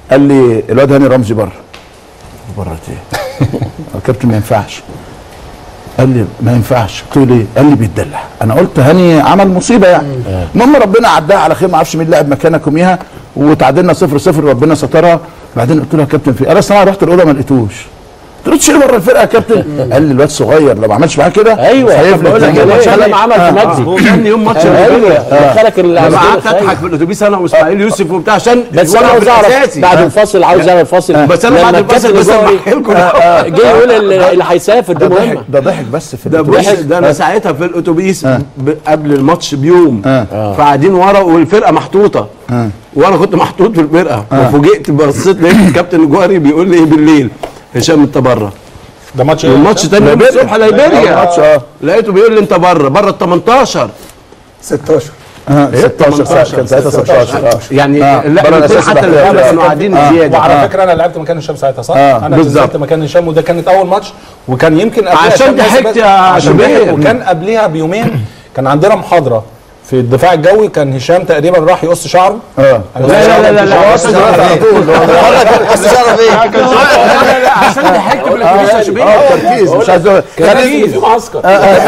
قال لي الواد هاني رمزي بره بره ايه يا كابتن ما ينفعش قال لي ما ينفعش قلت له ليه قال لي بيتدلع انا قلت هاني عمل مصيبه يعني المهم ربنا عداها على خير ما اعرفش مين لعب مكانك يوميها وتعادلنا صفر صفر ربنا سترها بعدين قلت له يا كابتن في قال اصل انا رحت الاوضه ما لقيتوش قلت له تشيل بره الفرقه يا كابتن قال لي الواد صغير لو ما عملش معاه كده ايوه هيفلت بقول لك زي ما الماتش عمل. لما عمل في آه. مجدي هو كان يوم ماتش ايوه دخلك لما قعدت العسكري اضحك في الاتوبيس انا واسماعيل يوسف وبتاع عشان بس انا الولد عاوز اعرف الأساسي. بعد الفاصل عاوز اعمل فاصل بس أنا لما بعد الفاصل الكابتن بس جوهري أمحي لكم. جه يقول اللي اللي هيسافر دي ده ضحك مهمه ده ضحك بس في ده الأتوبيس. بص ده انا ساعتها في الاتوبيس ب- قبل الماتش بيوم فقاعدين ورا والفرقه محطوطه وانا كنت محطوط في الفرقه وفوجئت بصيت لقيت الكابتن الجوهري بيقول لي ايه بالليل هشام انت بره ده ماتش ايه؟ والماتش تاني يوم ليبيريا. الصبح آه، ليبيريا ماتش، آه. لقيته بيقول لي انت بره بره ال 18 16 آه، 16 ساعه كان ساعتها 16 اه يعني آه، لا بره الاثنين الأساسي حتى بقى. اللي كانوا قاعدين زياده وعلى آه. فكره انا لعبت مكان هشام ساعتها صح؟ آه، انا بالظبط. نزلت مكان هشام وده كانت اول ماتش وكان يمكن قبلها عشان هشام ضحكت بس- يا عشان شبير. ضحك وكان قبلها بيومين كان عندنا محاضره في الدفاع الجوي كان هشام تقريبا راح يقص شعره اه أنا لا لا لا لا لا قص شعره. وصل على طول بس تعرف ايه لا لا عشان ضحكت في الاتوبيس يا شبير اه تركيز مش عايز أقول- كان لازم في معسكر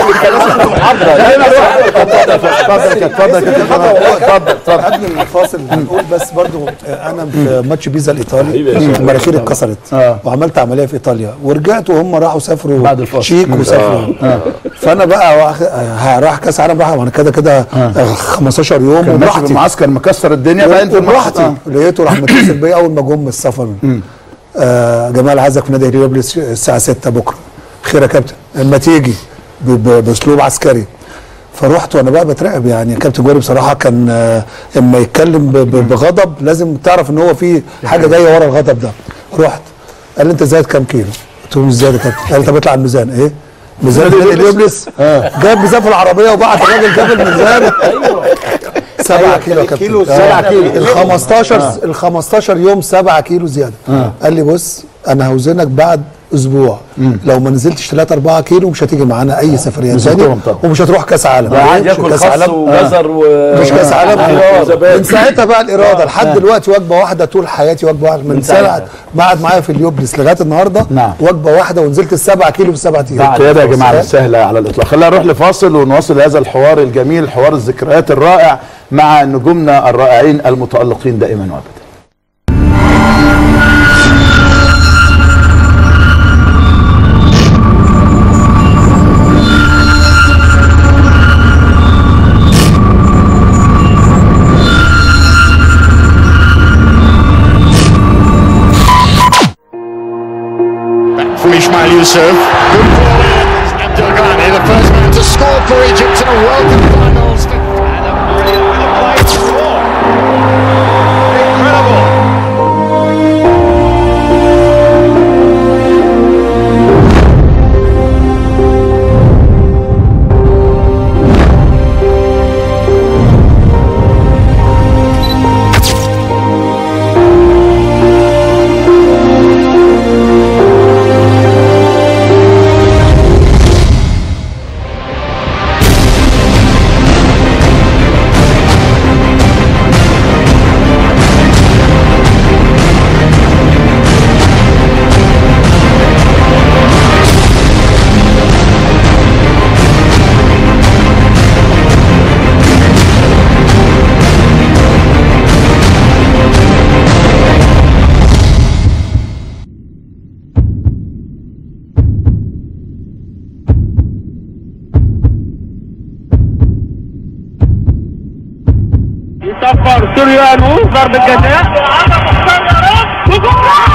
اتفضل اتفضل اتفضل اتفضل قبل الفاصل هنقول بس برضو آه، انا في ماتش بيزا الايطالي مناخيري اتكسرت آه. وعملت عمليه في ايطاليا ورجعت وهم راحوا سافروا بعد الفاصل. شيك وسافروا فانا بقى واخ- آه، راح كاس عالم راح وانا كده كده آه، 15 يوم كان ماشي في وبراحتي المعسكر مكسر الدنيا بعدين في الماتش براحتي لقيته راح متصل بيا اول ما جم من السفر آه جمال عايزك في نادي هليوبلس الساعه 6 بكره خير يا كابتن اما تيجي ب- ب- باسلوب عسكري فرحت وانا بقى بترعب يعني كابتن جوري بصراحه كان آه، اما يتكلم ب- ب- بغضب لازم تعرف ان هو في حاجه جايه ورا الغضب ده رحت قال لي انت زايد كام كيلو؟ قلت له مش زايد يا كابتن قال لي طب اطلع على الميزان ايه؟ ميزان نادي هليوبلس جاب ميزان في العربيه وبعت الراجل جاب الميزان 7 كيلو يا كابتن كيلو، 7 سبعة كيلو كيلو. ال 15 ال 15 يوم 7 كيلو زياده قال لي بص انا هوزنك بعد اسبوع لو ما نزلتش 3 4 كيلو مش هتيجي معانا اي سفريه تاني نزلتهم طبعا. ومش هتروح كاس عالم قاعد مش ياكل كاس خس عالم. وجزر و مش كاس عالم وزبادي. من ساعتها بقى الاراده لحد دلوقتي وجبه واحده طول حياتي وجبه واحده من ساعه ما قعد معايا في اليوبلس لغايه النهارده نعم. وجبه واحده ونزلت السبعة كيلو في سبعة ايام القياده يا جماعه مش سهله على الاطلاق خلينا نروح لفاصل ونواصل هذا الحوار الجميل حوار الذكريات الرائع مع نجومنا الرائعين المتالقين دائما وابدا from Ismail Yusuf. Good ball in. Abdul Ghani, the first man to score for Egypt in a World Cup finals. And a brilliant bit of play to score. Incredible. يصفر سوريانو ضربة جزاء